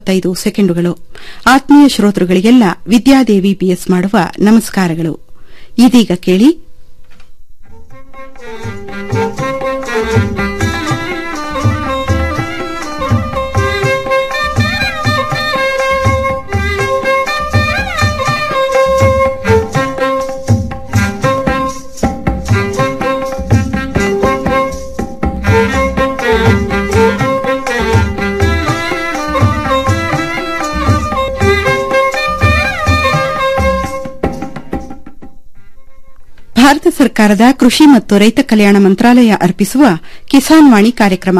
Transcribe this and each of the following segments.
ಐದು ಸೆಕೆಂಡುಗಳು ಆತ್ಮೀಯ ಶ್ರೋತೃಗಳಿಗೆಲ್ಲ ವಿದ್ಯಾದೇವಿ ಪಿಎಸ್ ಮಾಡುವ ನಮಸ್ಕಾರಗಳು ಇದೀಗ ಕೇಳಿ ಭಾರತ ಸರ್ಕಾರದ ಕೃಷಿ ಮತ್ತು ರೈತ ಕಲ್ಯಾಣ ಮಂತ್ರಾಲಯ ಅರ್ಪಿಸುವ ಕಿಸಾನ್ ವಾಣಿ ಕಾರ್ಯಕ್ರಮ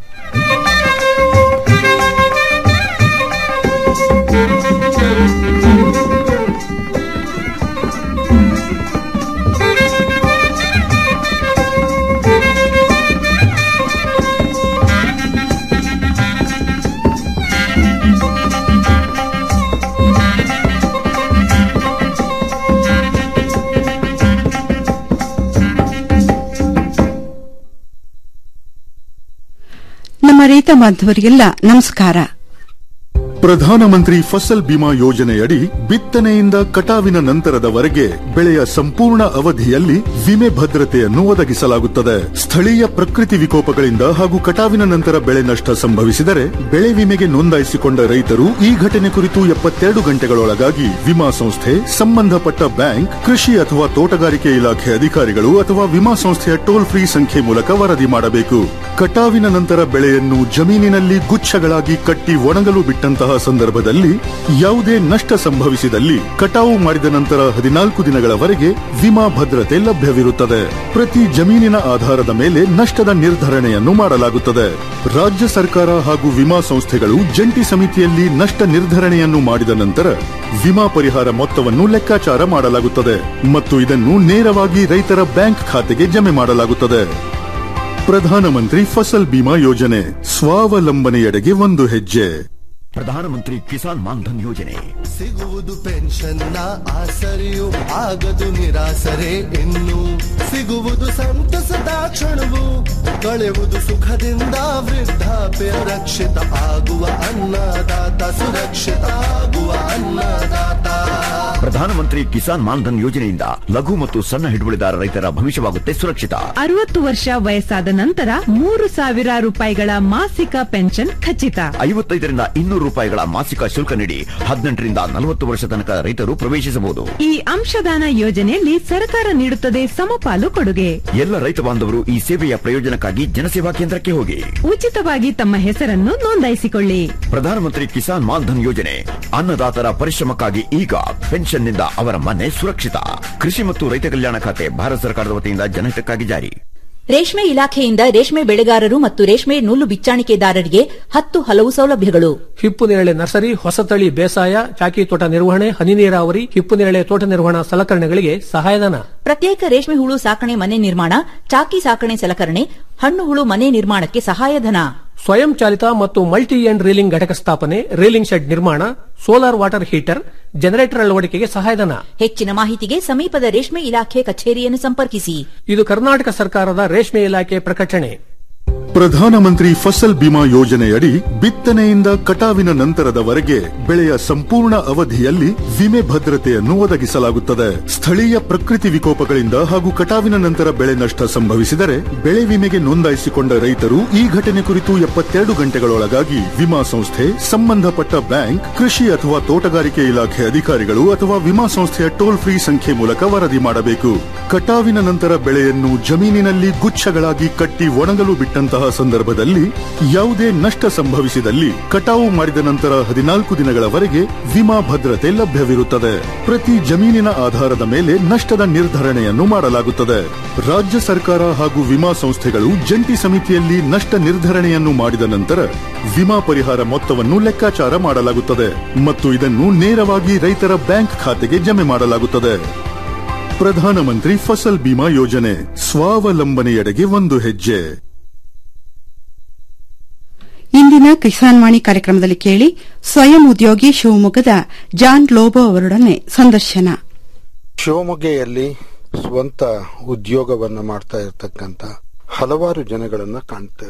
ನಮ್ಮ ರೈತ ಬಾಂಧವರಿಗೆಲ್ಲ ನಮಸ್ಕಾರ ಪ್ರಧಾನಮಂತ್ರಿ ಫಸಲ್ ಬಿಮಾ ಯೋಜನೆಯಡಿ ಬಿತ್ತನೆಯಿಂದ ಕಟಾವಿನ ನಂತರದವರೆಗೆ ಬೆಳೆಯ ಸಂಪೂರ್ಣ ಅವಧಿಯಲ್ಲಿ ವಿಮೆ ಭದ್ರತೆಯನ್ನು ಒದಗಿಸಲಾಗುತ್ತದೆ ಸ್ಥಳೀಯ ಪ್ರಕೃತಿ ವಿಕೋಪಗಳಿಂದ ಹಾಗೂ ಕಟಾವಿನ ನಂತರ ಬೆಳೆ ನಷ್ಟ ಸಂಭವಿಸಿದರೆ ಬೆಳೆ ವಿಮೆಗೆ ನೋಂದಾಯಿಸಿಕೊಂಡ ರೈತರು ಈ ಘಟನೆ ಕುರಿತು ಎಪ್ಪತ್ತೆರಡು ಗಂಟೆಗಳೊಳಗಾಗಿ ವಿಮಾ ಸಂಸ್ಥೆ ಸಂಬಂಧಪಟ್ಟ ಬ್ಯಾಂಕ್ ಕೃಷಿ ಅಥವಾ ತೋಟಗಾರಿಕೆ ಇಲಾಖೆ ಅಧಿಕಾರಿಗಳು ಅಥವಾ ವಿಮಾ ಸಂಸ್ಥೆಯ ಟೋಲ್ ಫ್ರೀ ಸಂಖ್ಯೆ ಮೂಲಕ ವರದಿ ಮಾಡಬೇಕು ಕಟಾವಿನ ನಂತರ ಬೆಳೆಯನ್ನು ಜಮೀನಿನಲ್ಲಿ ಗುಚ್ಛಗಳಾಗಿ ಕಟ್ಟಿ ಒಣಗಲು ಬಿಟ್ಟಂತಹ ಸಂದರ್ಭದಲ್ಲಿ ಯಾವುದೇ ನಷ್ಟ ಸಂಭವಿಸಿದಲ್ಲಿ ಕಟಾವು ಮಾಡಿದ ನಂತರ ಹದಿನಾಲ್ಕು ದಿನಗಳವರೆಗೆ ವಿಮಾ ಭದ್ರತೆ ಲಭ್ಯವಿರುತ್ತದೆ ಪ್ರತಿ ಜಮೀನಿನ ಆಧಾರದ ಮೇಲೆ ನಷ್ಟದ ನಿರ್ಧರಣೆಯನ್ನು ಮಾಡಲಾಗುತ್ತದೆ ರಾಜ್ಯ ಸರ್ಕಾರ ಹಾಗೂ ವಿಮಾ ಸಂಸ್ಥೆಗಳು ಜಂಟಿ ಸಮಿತಿಯಲ್ಲಿ ನಷ್ಟ ನಿರ್ಧರಣೆಯನ್ನು ಮಾಡಿದ ನಂತರ ವಿಮಾ ಪರಿಹಾರ ಮೊತ್ತವನ್ನು ಲೆಕ್ಕಾಚಾರ ಮಾಡಲಾಗುತ್ತದೆ ಮತ್ತು ಇದನ್ನು ನೇರವಾಗಿ ರೈತರ ಬ್ಯಾಂಕ್ ಖಾತೆಗೆ ಜಮೆ ಮಾಡಲಾಗುತ್ತದೆ ಪ್ರಧಾನಮಂತ್ರಿ ಫಸಲ್ ಬಿಮಾ ಯೋಜನೆ ಸ್ವಾವಲಂಬನೆಯೆಡೆಗೆ ಒಂದು ಹೆಜ್ಜೆ ಪ್ರಧಾನಮಂತ್ರಿ ಕಿಸಾನ್ ಮಾನ್ಧನ್ ಯೋಜನೆ ಸಿಗುವುದು ಪೆನ್ಷನ್ನ ಆಸರೆಯು ಆಗದು ನಿರಾಸರೆ ಇನ್ನು ಸಿಗುವುದು ಸಂತಸದ ಕ್ಷಣವು ಕಳೆಯುವುದು ಸುಖದಿಂದ ವೃದ್ಧಾಪ್ಯ ರಕ್ಷಿತ ಆಗುವ ಅನ್ನದಾತ ಸುರಕ್ಷಿತ ಆಗುವ ಅನ್ನದಾತ ಪ್ರಧಾನಮಂತ್ರಿ ಕಿಸಾನ್ ಮಾನ್ಧನ್ ಯೋಜನೆಯಿಂದ ಲಘು ಮತ್ತು ಸಣ್ಣ ಹಿಡುವಳಿದಾರ ರೈತರ ಭವಿಷ್ಯವಾಗುತ್ತೆ ಸುರಕ್ಷಿತ ಅರವತ್ತು ವರ್ಷ ವಯಸ್ಸಾದ ನಂತರ ಮೂರು ಸಾವಿರ ರೂಪಾಯಿಗಳ ಮಾಸಿಕ ಪೆನ್ಷನ್ ಖಚಿತ ಐವತ್ತೈದರಿಂದ ಇನ್ನೂರು ರೂಪಾಯಿಗಳ ಮಾಸಿಕ ಶುಲ್ಕ ನೀಡಿ ಹದಿನೆಂಟರಿಂದ ನಲವತ್ತು ವರ್ಷ ತನಕ ರೈತರು ಪ್ರವೇಶಿಸಬಹುದು ಈ ಅಂಶದಾನ ಯೋಜನೆಯಲ್ಲಿ ಸರ್ಕಾರ ನೀಡುತ್ತದೆ ಸಮಪಾಲು ಕೊಡುಗೆ ಎಲ್ಲ ರೈತ ಬಾಂಧವರು ಈ ಸೇವೆಯ ಪ್ರಯೋಜನಕ್ಕಾಗಿ ಜನಸೇವಾ ಕೇಂದ್ರಕ್ಕೆ ಹೋಗಿ ಉಚಿತವಾಗಿ ತಮ್ಮ ಹೆಸರನ್ನು ನೋಂದಾಯಿಸಿಕೊಳ್ಳಿ ಪ್ರಧಾನಮಂತ್ರಿ ಕಿಸಾನ್ ಮಾನ್ಧನ್ ಯೋಜನೆ ಅನ್ನದಾತರ ಪರಿಶ್ರಮಕ್ಕಾಗಿ ಈಗ ಪೆನ್ಷನ್ನಿಂದ ಅವರ ಮನೆ ಸುರಕ್ಷಿತ ಕೃಷಿ ಮತ್ತು ರೈತ ಕಲ್ಯಾಣ ಖಾತೆ ಭಾರತ ಸರ್ಕಾರದ ವತಿಯಿಂದ ಜನಹಿತಕ್ಕಾಗಿ ಜಾರಿ ರೇಷ್ಮೆ ಇಲಾಖೆಯಿಂದ ರೇಷ್ಮೆ ಬೆಳೆಗಾರರು ಮತ್ತು ರೇಷ್ಮೆ ನೂಲು ಬಿಚ್ಚಾಣಿಕೆದಾರರಿಗೆ ಹತ್ತು ಹಲವು ಸೌಲಭ್ಯಗಳು ಹಿಪ್ಪು ನೇರಳೆ ನರ್ಸರಿ ಹೊಸತಳಿ ಬೇಸಾಯ ಚಾಕಿ ತೋಟ ನಿರ್ವಹಣೆ ಹನಿ ನೀರಾವರಿ ಹಿಪ್ಪು ನೇರಳೆ ತೋಟ ನಿರ್ವಹಣಾ ಸಲಕರಣೆಗಳಿಗೆ ಸಹಾಯಧನ ಪ್ರತ್ಯೇಕ ರೇಷ್ಮೆ ಹುಳು ಸಾಕಣೆ ಮನೆ ನಿರ್ಮಾಣ ಚಾಕಿ ಸಾಕಣೆ ಸಲಕರಣೆ ಹಣ್ಣು ಹುಳು ಮನೆ ನಿರ್ಮಾಣಕ್ಕೆ ಸಹಾಯಧನ ಸ್ವಯಂ ಚಾಲಿತ ಮತ್ತು ಮಲ್ಟಿ ಎಂಡ್ ರೀಲಿಂಗ್ ಘಟಕ ಸ್ಥಾಪನೆ ರೀಲಿಂಗ್ ಶೆಡ್ ನಿರ್ಮಾಣ ಸೋಲಾರ್ ವಾಟರ್ ಹೀಟರ್ ಜನರೇಟರ್ ಅಳವಡಿಕೆಗೆ ಸಹಾಯಧನ ಹೆಚ್ಚಿನ ಮಾಹಿತಿಗೆ ಸಮೀಪದ ರೇಷ್ಮೆ ಇಲಾಖೆ ಕಚೇರಿಯನ್ನು ಸಂಪರ್ಕಿಸಿ ಇದು ಕರ್ನಾಟಕ ಸರ್ಕಾರದ ರೇಷ್ಮೆ ಇಲಾಖೆ ಪ್ರಕಟಣೆ ಪ್ರಧಾನಮಂತ್ರಿ ಫಸಲ್ ಬಿಮಾ ಯೋಜನೆಯಡಿ ಬಿತ್ತನೆಯಿಂದ ಕಟಾವಿನ ನಂತರದವರೆಗೆ ಬೆಳೆಯ ಸಂಪೂರ್ಣ ಅವಧಿಯಲ್ಲಿ ವಿಮೆ ಭದ್ರತೆಯನ್ನು ಒದಗಿಸಲಾಗುತ್ತದೆ ಸ್ಥಳೀಯ ಪ್ರಕೃತಿ ವಿಕೋಪಗಳಿಂದ ಹಾಗೂ ಕಟಾವಿನ ನಂತರ ಬೆಳೆ ನಷ್ಟ ಸಂಭವಿಸಿದರೆ ಬೆಳೆ ವಿಮೆಗೆ ನೋಂದಾಯಿಸಿಕೊಂಡ ರೈತರು ಈ ಘಟನೆ ಕುರಿತು ಎಪ್ಪತ್ತೆರಡು ಗಂಟೆಗಳೊಳಗಾಗಿ ವಿಮಾ ಸಂಸ್ಥೆ ಸಂಬಂಧಪಟ್ಟ ಬ್ಯಾಂಕ್ ಕೃಷಿ ಅಥವಾ ತೋಟಗಾರಿಕೆ ಇಲಾಖೆ ಅಧಿಕಾರಿಗಳು ಅಥವಾ ವಿಮಾ ಸಂಸ್ಥೆಯ ಟೋಲ್ ಫ್ರೀ ಸಂಖ್ಯೆ ಮೂಲಕ ವರದಿ ಮಾಡಬೇಕು ಕಟಾವಿನ ನಂತರ ಬೆಳೆಯನ್ನು ಜಮೀನಿನಲ್ಲಿ ಗುಚ್ಛಗಳಾಗಿ ಕಟ್ಟಿ ಒಣಗಲು ಬಿಟ್ಟಂತಹ ಸಂದರ್ಭದಲ್ಲಿ ಯಾವುದೇ ನಷ್ಟ ಸಂಭವಿಸಿದಲ್ಲಿ ಕಟಾವು ಮಾಡಿದ ನಂತರ ಹದಿನಾಲ್ಕು ದಿನಗಳವರೆಗೆ ವಿಮಾ ಭದ್ರತೆ ಲಭ್ಯವಿರುತ್ತದೆ ಪ್ರತಿ ಜಮೀನಿನ ಆಧಾರದ ಮೇಲೆ ನಷ್ಟದ ನಿರ್ಧರಣೆಯನ್ನು ಮಾಡಲಾಗುತ್ತದೆ ರಾಜ್ಯ ಸರ್ಕಾರ ಹಾಗೂ ವಿಮಾ ಸಂಸ್ಥೆಗಳು ಜಂಟಿ ಸಮಿತಿಯಲ್ಲಿ ನಷ್ಟ ನಿರ್ಧರಣೆಯನ್ನು ಮಾಡಿದ ನಂತರ ವಿಮಾ ಪರಿಹಾರ ಮೊತ್ತವನ್ನು ಲೆಕ್ಕಾಚಾರ ಮಾಡಲಾಗುತ್ತದೆ ಮತ್ತು ಇದನ್ನು ನೇರವಾಗಿ ರೈತರ ಬ್ಯಾಂಕ್ ಖಾತೆಗೆ ಜಮೆ ಮಾಡಲಾಗುತ್ತದೆ ಪ್ರಧಾನಮಂತ್ರಿ ಫಸಲ್ ಬಿಮಾ ಯೋಜನೆ ಸ್ವಾವಲಂಬನೆಯೆಡೆಗೆ ಒಂದು ಹೆಜ್ಜೆ ಇಂದಿನ ಕಿಸಾನ್ ವಾಣಿ ಕಾರ್ಯಕ್ರಮದಲ್ಲಿ ಕೇಳಿ ಸ್ವಯಂ ಉದ್ಯೋಗಿ ಶಿವಮೊಗ್ಗದ ಜಾನ್ ಲೋಬೋ ಅವರೊಡನೆ ಸಂದರ್ಶನ ಶಿವಮೊಗ್ಗೆಯಲ್ಲಿ ಸ್ವಂತ ಉದ್ಯೋಗವನ್ನ ಮಾಡ್ತಾ ಇರತಕ್ಕಂತ ಹಲವಾರು ಜನಗಳನ್ನ ಕಾಣ್ತೇವೆ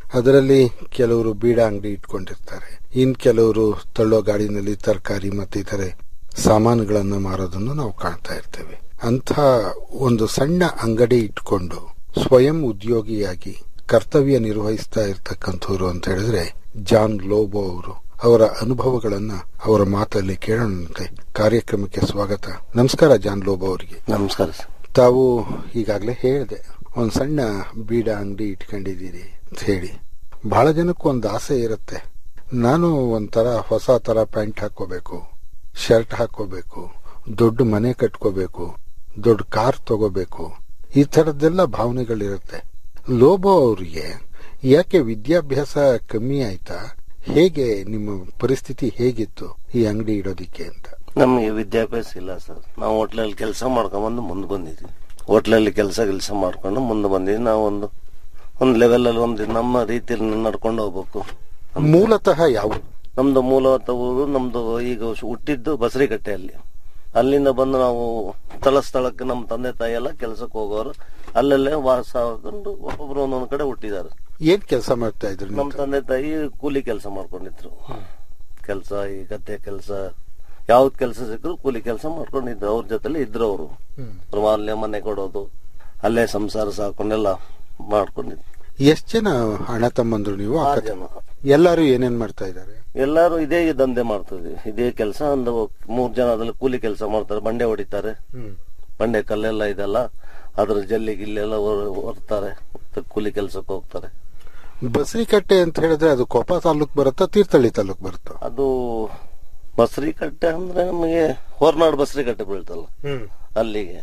ಅದರಲ್ಲಿ ಕೆಲವರು ಬೀಡ ಅಂಗಡಿ ಇಟ್ಕೊಂಡಿರ್ತಾರೆ ಇನ್ ಕೆಲವರು ತಳ್ಳೋ ಗಾಡಿನಲ್ಲಿ ತರಕಾರಿ ಮತ್ತು ಇತರೆ ಸಾಮಾನುಗಳನ್ನು ಮಾರೋದನ್ನು ನಾವು ಕಾಣ್ತಾ ಇರ್ತೇವೆ ಅಂಥ ಒಂದು ಸಣ್ಣ ಅಂಗಡಿ ಇಟ್ಕೊಂಡು ಸ್ವಯಂ ಉದ್ಯೋಗಿಯಾಗಿ ಕರ್ತವ್ಯ ನಿರ್ವಹಿಸ್ತಾ ಇರ್ತಕ್ಕಂಥವ್ರು ಅಂತ ಹೇಳಿದ್ರೆ ಜಾನ್ ಲೋಬೋ ಅವರು ಅವರ ಅನುಭವಗಳನ್ನ ಅವರ ಮಾತಲ್ಲಿ ಕೇಳೋಣಂತೆ ಕಾರ್ಯಕ್ರಮಕ್ಕೆ ಸ್ವಾಗತ ನಮಸ್ಕಾರ ಜಾನ್ ಲೋಬೋ ಅವರಿಗೆ ನಮಸ್ಕಾರ ಸರ್ ತಾವು ಈಗಾಗಲೇ ಹೇಳಿದೆ ಒಂದ್ ಸಣ್ಣ ಬೀಡ ಅಂಗಡಿ ಇಟ್ಕೊಂಡಿದ್ದೀರಿ ಅಂತ ಹೇಳಿ ಬಹಳ ಜನಕ್ಕೂ ಒಂದು ಆಸೆ ಇರುತ್ತೆ ನಾನು ಒಂಥರ ಹೊಸ ತರ ಪ್ಯಾಂಟ್ ಹಾಕೋಬೇಕು ಶರ್ಟ್ ಹಾಕೋಬೇಕು ದೊಡ್ಡ ಮನೆ ಕಟ್ಕೋಬೇಕು ದೊಡ್ಡ ಕಾರ್ ತಗೋಬೇಕು ಈ ತರದ್ದೆಲ್ಲ ಭಾವನೆಗಳಿರುತ್ತೆ ಲೋಬೋ ಅವರಿಗೆ ಯಾಕೆ ವಿದ್ಯಾಭ್ಯಾಸ ಕಮ್ಮಿ ಆಯ್ತಾ ಹೇಗೆ ನಿಮ್ಮ ಪರಿಸ್ಥಿತಿ ಹೇಗಿತ್ತು ಈ ಅಂಗಡಿ ಇಡೋದಿಕ್ಕೆ ಅಂತ ನಮಗೆ ವಿದ್ಯಾಭ್ಯಾಸ ಇಲ್ಲ ಸರ್ ನಾವು ಹೋಟ್ಲಲ್ಲಿ ಕೆಲಸ ಮಾಡ್ಕೊಂಬಂದು ಮುಂದೆ ಬಂದಿದ್ವಿ ಹೋಟ್ಲಲ್ಲಿ ಕೆಲಸ ಕೆಲಸ ಮಾಡ್ಕೊಂಡು ಮುಂದೆ ಬಂದಿದ್ವಿ ನಾವು ಒಂದು ಒಂದು ಲೆವೆಲ್ ಅಲ್ಲಿ ಒಂದು ನಮ್ಮ ರೀತಿಯಲ್ಲಿ ನಡ್ಕೊಂಡು ಹೋಗ್ಬೇಕು ಮೂಲತಃ ಯಾವ ನಮ್ದು ಮೂಲವತ್ತ ಊರು ನಮ್ದು ಈಗ ಹುಟ್ಟಿದ್ದು ಬಸರಿಕಟ್ಟೆಯಲ್ಲಿ ಅಲ್ಲಿಂದ ಬಂದು ನಾವು ಸ್ಥಳ ಸ್ಥಳಕ್ಕೆ ನಮ್ಮ ತಂದೆ ತಾಯಿ ಎಲ್ಲ ಕೆಲಸಕ್ಕೆ ಹೋಗೋರು ಅಲ್ಲಲ್ಲೇ ವಾಸ ಹಾಕೊಂಡು ಒಬ್ಬೊಬ್ರು ಒಂದೊಂದ್ ಕಡೆ ಹುಟ್ಟಿದ್ದಾರೆ ಏನ್ ಕೆಲಸ ಮಾಡ್ತಾ ಇದ್ರು ನಮ್ಮ ನೀವು? ತಂದೆ ತಾಯಿ ಕೂಲಿ ಕೆಲಸ ಮಾಡ್ಕೊಂಡಿದ್ರು ಕೆಲಸ ಈ ಗದ್ದೆ ಕೆಲಸ ಯಾವ್ದ್ ಕೆಲಸ ಸಿಕ್ಕರು ಕೂಲಿ ಕೆಲಸ ಮಾಡ್ಕೊಂಡಿದ್ರು ಅವ್ರ ಜೊತೆಲಿ ಇದ್ರು ಅವರು ಅಲ್ಲೇ ಮನೆ ಕೊಡೋದು ಅಲ್ಲೇ ಸಂಸಾರ ಸಾಕೊಂಡೆಲ್ಲ ಮಾಡ್ಕೊಂಡಿದ್ರು ಎಷ್ಟ್ ಜನ ಅಣ್ಣ ತಮ್ಮಂದ್ರು ನೀವು ಅಕ್ಕ ಆರ್ ತಮ್ಮ? ಜನ ಎಲ್ಲರೂ ಏನೇನ್ ಮಾಡ್ತಾ ಇದ್ದಾರೆ ಎಲ್ಲಾರು ಇದೇ ದಂಧೆ ಮಾಡ್ತಿದ್ವಿ ಇದೇ ಕೆಲಸ ಒಂದು ಮೂರ್ ಜನ ಅದ್ರಲ್ಲಿ ಕೂಲಿ ಕೆಲಸ ಮಾಡ್ತಾರೆ ಬಂಡೆ ಹೊಡಿತಾರೆ ಬಂಡೆ ಕಲ್ಲೆಲ್ಲ ಇದೆಲ್ಲ ಅದ್ರ ಜಲ್ಲಿ ಗಿಲ್ಲೆಲ್ಲ ಹೊರ್ತಾರೆ ಮತ್ತೆ ಕೂಲಿ ಕೆಲಸಕ್ಕೆ ಹೋಗ್ತಾರೆ ಬಸರಿಕಟ್ಟೆ ಅಂತ ಹೇಳಿದ್ರೆ ಅದು ಕೊಪ್ಪ ತಾಲೂಕ್ ಬರುತ್ತಾ ತೀರ್ಥಹಳ್ಳಿ ತಾಲೂಕ್ ಬರುತ್ತಾ ಅದು ಬಸ್ರಿ ಕಟ್ಟೆ ಅಂದ್ರೆ ನಮಗೆ ಹೊರನಾಡು ಬಸ್ರಿ ಕಟ್ಟೆ ಬೀಳ್ತಲ್ಲ ಅಲ್ಲಿಗೆ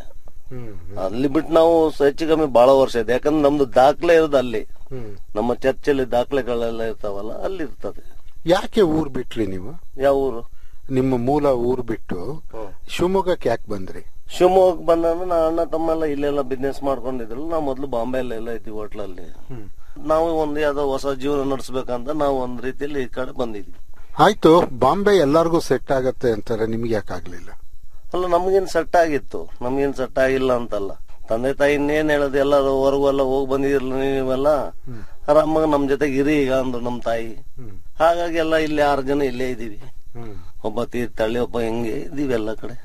ಅಲ್ಲಿ ಬಿಟ್ಟು ನಾವು ಹೆಚ್ಚು ಕಮ್ಮಿ ಬಹಳ ವರ್ಷ ಇದೆ ಯಾಕಂದ್ರೆ ನಮ್ದು ದಾಖಲೆ ಇರೋದು ಅಲ್ಲಿ ನಮ್ಮ ಚರ್ಚಲ್ಲಿ ದಾಖಲೆಗಳೆಲ್ಲ ಇರ್ತಾವಲ್ಲ ಅಲ್ಲಿ ಇರ್ತದೆ ಯಾಕೆ ಊರ್ ಬಿಟ್ರಿ ನೀವು ಯಾವ ಊರು ನಿಮ್ಮ ಮೂಲ ಊರ್ ಬಿಟ್ಟು ಶಿವಮೊಗ್ಗಕ್ಕೆ ಯಾಕೆ ಬಂದ್ರಿ ಶಿವಮೊಗ್ಗ ಬಂದ್ರೆ ನಾ ಅಣ್ಣ ತಮ್ಮ ಎಲ್ಲ ಇಲ್ಲೆಲ್ಲ ಬಿಸ್ನೆಸ್ ಮಾಡ್ಕೊಂಡಿದ್ರಲ್ಲ ನಾವು ಮೊದ್ಲು ಬಾಂಬೆಲ್ಲ ಎಲ್ಲ ಇದ್ವಿ ಹೋಟ್ಲಲ್ಲಿ ನಾವು ಒಂದು ಯಾವ್ದೋ ಹೊಸ ಜೀವನ ನಡೆಸ್ಬೇಕಂತ ನಾವು ಒಂದ್ ರೀತಿಯಲ್ಲಿ ಈ ಕಡೆ ಬಂದಿದ್ವಿ ಆಯ್ತು ಬಾಂಬೆ ಎಲ್ಲಾರ್ಗೂ ಸೆಟ್ ಆಗತ್ತೆ ಅಂತಾರೆ ನಿಮ್ಗೆ ಯಾಕೆ ಆಗ್ಲಿಲ್ಲ ಅಲ್ಲ ನಮ್ಗೇನ್ ಸೆಟ್ ಆಗಿತ್ತು ನಮ್ಗೇನ್ ಸೆಟ್ ಆಗಿಲ್ಲ ಅಂತಲ್ಲ ತಂದೆ ತಾಯಿ ಇನ್ನೇನ್ ಹೇಳೋದು ಎಲ್ಲ ಹೊರಗೂ ಎಲ್ಲ ಹೋಗಿ ಬಂದಿರಲ್ಲ ನೀವೆಲ್ಲ ಆರಾಮಾಗ ನಮ್ ಜೊತೆಗೆ ಇರಿ ಈಗ ಅಂದ್ರು ನಮ್ ತಾಯಿ ಹಾಗಾಗಿ ಎಲ್ಲ ಇಲ್ಲಿ ಆರು ಜನ ಇಲ್ಲೇ ಇದೀವಿ ಒಬ್ಬ ತೀರ್ಥಹಳ್ಳಿ ಒಬ್ಬ ಹೆಂಗೆ ಇದೀವಿ ಎಲ್ಲ ಕಡೆ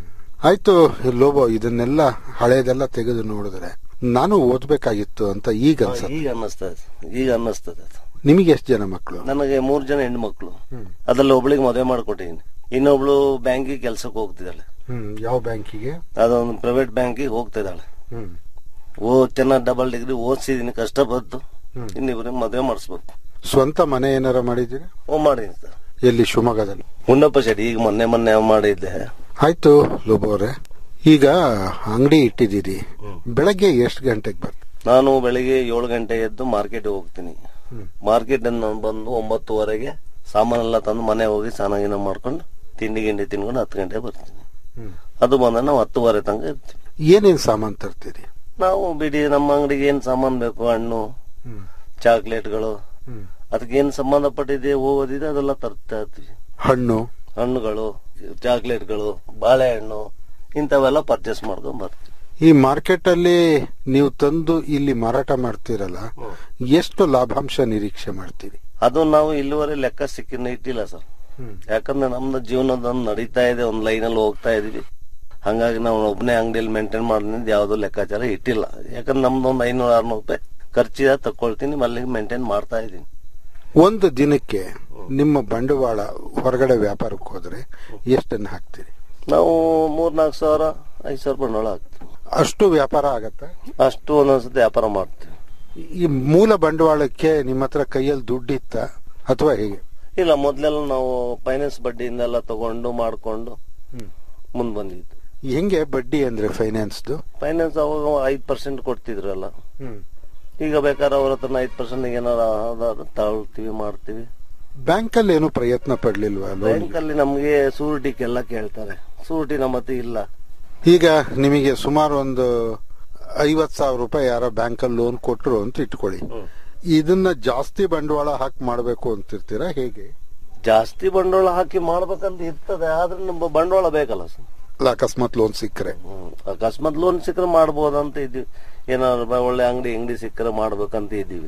ಆಯ್ತು ಲೋಬೋ ಇದನ್ನೆಲ್ಲ ಹಳೇದೆಲ್ಲ ತೆಗೆದು ನೋಡಿದ್ರೆ ನಾನು ಓದ್ಬೇಕಾಗಿತ್ತು ಅಂತ ಈಗ ಅನ್ಸತ್ತೆ ಈಗ ಅನ್ನಿಸ್ತದೆ ಈಗ ಅನ್ನಿಸ್ತದೆ ಅದು. ನಿಮಗೆ ಎಷ್ಟು ಜನ ಮಕ್ಕಳು ನನಗೆ ಮೂರ್ ಜನ ಹೆಣ್ಮಕ್ಳು ಅದ್ರಲ್ಲಿ ಒಬ್ಳಿಗೆ ಮದುವೆ ಮಾಡ್ಕೊಟ್ಟಿದ್ದೀನಿ ಇನ್ನೊಬ್ಳು ಬ್ಯಾಂಕಿಗೆ ಕೆಲ್ಸಕ್ಕೆ ಹೋಗ್ತಿದ್ದಾಳೆ ಹ್ಮ್ ಯಾವ ಬ್ಯಾಂಕಿಗೆ ಅದೊಂದು ಪ್ರೈವೇಟ್ ಬ್ಯಾಂಕಿಗೆ ಹೋಗ್ತಿದ್ದಾಳೆ ಹ್ಮ್ ಓ ಚೆನ್ನಾಗಿ ಡಬಲ್ ಡಿಗ್ರಿ ಓದಿಸಿದೀನಿ ಕಷ್ಟಪಟ್ಟು ಇನ್ನಿಬ್ರಿಗೆ ಮದುವೆ ಮಾಡಿಸ್ಬೇಕು ಸ್ವಂತ ಮನೆ ಏನಾರ ಮಾಡಿದ್ದೀರಾ ಓ ಮಾಡಿದ್ದೀನಿ ಸರ್ ಎಲ್ಲಿ ಶಿವಮೊಗ್ಗದಲ್ಲಿ ಗುಂಡಪ್ಪ ಶೆಟ್ಟಿ ಈಗ ಮೊನ್ನೆ ಮೊನ್ನೆ ಮಾಡಿದ್ದೆ ಆಯ್ತು ಲೋಬೋ ಅವ್ರೆ ಈಗ ಅಂಗಡಿ ಇಟ್ಟಿದ್ದೀರಿ ಬೆಳಗ್ಗೆ ಎಷ್ಟು ಗಂಟೆಗೆ ಬರ್ತೀರಿ ನಾನು ಬೆಳಿಗ್ಗೆ ಏಳು ಗಂಟೆ ಎದ್ದು ಮಾರ್ಕೆಟ್ ಹೋಗ್ತೀನಿ ಮಾರ್ಕೆಟ್ ಬಂದು ಒಂಬತ್ತುವರೆಗೆ ಸಾಮಾನೆಲ್ಲ ತಂದು ಮನೆ ಹೋಗಿ ಸ್ನಾನ ಗೀನ ಮಾಡ್ಕೊಂಡು ತಿಂಡಿ ಗಿಂಡಿ ತಿನ್ಕೊಂಡು ಹತ್ತು ಗಂಟೆ ಬರ್ತೀನಿ ಅದು ಬಂದ ನಾವು ಹತ್ತುವರೆ ತನಕ ಇರ್ತೀವಿ ಏನೇನ್ ಸಾಮಾನ್ ತರ್ತೀರಿ ನಾವು ಬಿಡಿ ನಮ್ಮ ಅಂಗಡಿಗೆ ಏನ್ ಸಾಮಾನ್ ಬೇಕು ಹಣ್ಣು ಚಾಕ್ಲೇಟ್ಗಳು ಅದಕ್ಕೆ ಏನ್ ಸಂಬಂಧಪಟ್ಟಿದೆ ಹೋಗೋದಿದೆ ಅದೆಲ್ಲ ತರ್ತಾ ಇರ್ತೀವಿ ಹಣ್ಣು ಹಣ್ಣುಗಳು ಚಾಕ್ಲೇಟ್ಗಳು ಬಾಳೆಹಣ್ಣು ಇಂಥವೆಲ್ಲ ಪರ್ಚೇಸ್ ಮಾಡ್ಕೊಂಡ್ ಬರ್ತೀವಿ ಈ ಮಾರ್ಕೆಟ್ ಅಲ್ಲಿ ನೀವು ತಂದು ಇಲ್ಲಿ ಮಾರಾಟ ಮಾಡ್ತೀರಲ್ಲ ಎಷ್ಟು ಲಾಭಾಂಶ ನಿರೀಕ್ಷೆ ಮಾಡ್ತೀರಿ ಅದು ನಾವು ಇಲ್ಲಿವರೆ ಲೆಕ್ಕ ಸಿಕ್ಕಿನ ಇಟ್ಟಿಲ್ಲ ಸರ್ ಯಾಕಂದ್ರೆ ನಮ್ದು ಜೀವನದೊಂದು ನಡೀತಾ ಇದೆ ಒಂದ್ ಲೈನ್ ಅಲ್ಲಿ ಹೋಗ್ತಾ ಇದೀವಿ ಹಂಗಾಗಿ ನಾವು ಒಬ್ಬನೇ ಅಂಗಡಿಯಲ್ಲಿ ಮೇಂಟೈನ್ ಮಾಡಿದ್ ಯಾವ್ದು ಲೆಕ್ಕಾಚಾರ ಇಟ್ಟಿಲ್ಲ ಯಾಕಂದ್ರೆ ನಮ್ದು ಒಂದು ಐನೂರ ಆರ್ನೂರು ರೂಪಾಯಿ ಖರ್ಚಿದ ತಕೊಳ್ತೀನಿ ಅಲ್ಲಿಗೆ ಮೇಂಟೈನ್ ಮಾಡ್ತಾ ಇದೀನಿ ಒಂದು ದಿನಕ್ಕೆ ನಿಮ್ಮ ಬಂಡವಾಳ ಹೊರಗಡೆ ವ್ಯಾಪಾರಕ್ಕೆ ಹೋದ್ರೆ ಎಷ್ಟನ್ನ ಹಾಕ್ತೀರಿ ನಾವು ಮೂರ್ ನಾಲ್ಕು ಸಾವಿರ ಐದು ಸಾವಿರ ಬಂಡವಾಳ ಹಾಕ್ತೀವಿ ಅಷ್ಟು ವ್ಯಾಪಾರ ಆಗತ್ತ ಅಷ್ಟು ಒಂದೊಂದ್ಸತಿ ವ್ಯಾಪಾರ ಮಾಡ್ತೀವಿ ಈ ಮೂಲ ಬಂಡವಾಳಕ್ಕೆ ನಿಮ್ಮ ಹತ್ರ ಕೈಯಲ್ಲಿ ದುಡ್ಡಿತ್ತ ಅಥವಾ ಹೇಗೆ ಇಲ್ಲ ಮೊದ್ಲೆಲ್ಲ ನಾವು ಫೈನಾನ್ಸ್ ಬಡ್ಡಿಯಿಂದೆಲ್ಲ ತಗೊಂಡು ಮಾಡ್ಕೊಂಡು ಮುಂದ್ ಬಂದಿದ್ದು ಹೆಂಗೆ ಬಡ್ಡಿ ಅಂದ್ರೆ ಫೈನಾನ್ಸ್ದು ಫೈನಾನ್ಸ್ ಅವಾಗ ಐದ್ ಪರ್ಸೆಂಟ್ ಕೊಡ್ತಿದ್ರಲ್ಲ ಈಗ ಬೇಕಾದ್ರೆ ಅವ್ರ ಹತ್ರ ಐದ್ ಪರ್ಸೆಂಟ್ ಏನಾರ ಆಧಾರ ತಗೊಳ್ತೀವಿ ಮಾಡ್ತೀವಿ ಬ್ಯಾಂಕ್ ಅಲ್ಲಿ ಏನು ಪ್ರಯತ್ನ ಪಡ್ಲಿಲ್ವಾ ಲೋನ್ ಬ್ಯಾಂಕ್ ಅಲ್ಲಿ ನಮ್ಗೆ ಸೂರಿಟಿಗೆಲ್ಲ ಕೇಳ್ತಾರೆ ಸೂರಿಟಿ ನಮ್ಮ ಹತ್ರ ಇಲ್ಲ ಈಗ ನಿಮಗೆ ಸುಮಾರು ಒಂದು ಐವತ್ ಸಾವಿರ ರೂಪಾಯಿ ಯಾರೋ ಬ್ಯಾಂಕ್ ಅಲ್ಲಿ ಲೋನ್ ಕೊಟ್ರು ಅಂತ ಇಟ್ಕೊಳ್ಳಿ ಇದನ್ನ ಜಾಸ್ತಿ ಬಂಡವಾಳ ಹಾಕಿ ಮಾಡ್ಬೇಕು ಅಂತಿರ್ತೀರಾ ಹೇಗೆ ಜಾಸ್ತಿ ಬಂಡವಾಳ ಹಾಕಿ ಮಾಡ್ಬೇಕಂತ ಇರ್ತದೆ ಆದ್ರೆ ನಮ್ಮ ಬಂಡವಾಳ ಬೇಕಲ್ಲ ಸರ್ ಅಲ್ಲ ಅಕಸ್ಮಾತ್ ಲೋನ್ ಸಿಕ್ಕರೆ ಹ್ಮ್. ಅಕಸ್ಮಾತ್ ಲೋನ್ ಸಿಕ್ಕರೆ ಮಾಡ್ಬೋದಂತ ಇದ್ದೀವಿ ಏನಾದ್ರು ಬ- ಒಳ್ಳೆ ಅಂಗಡಿ ಅಂಗಡಿ ಸಿಕ್ಕರೆ ಮಾಡ್ಬೇಕಂತ ಇದ್ದೀವಿ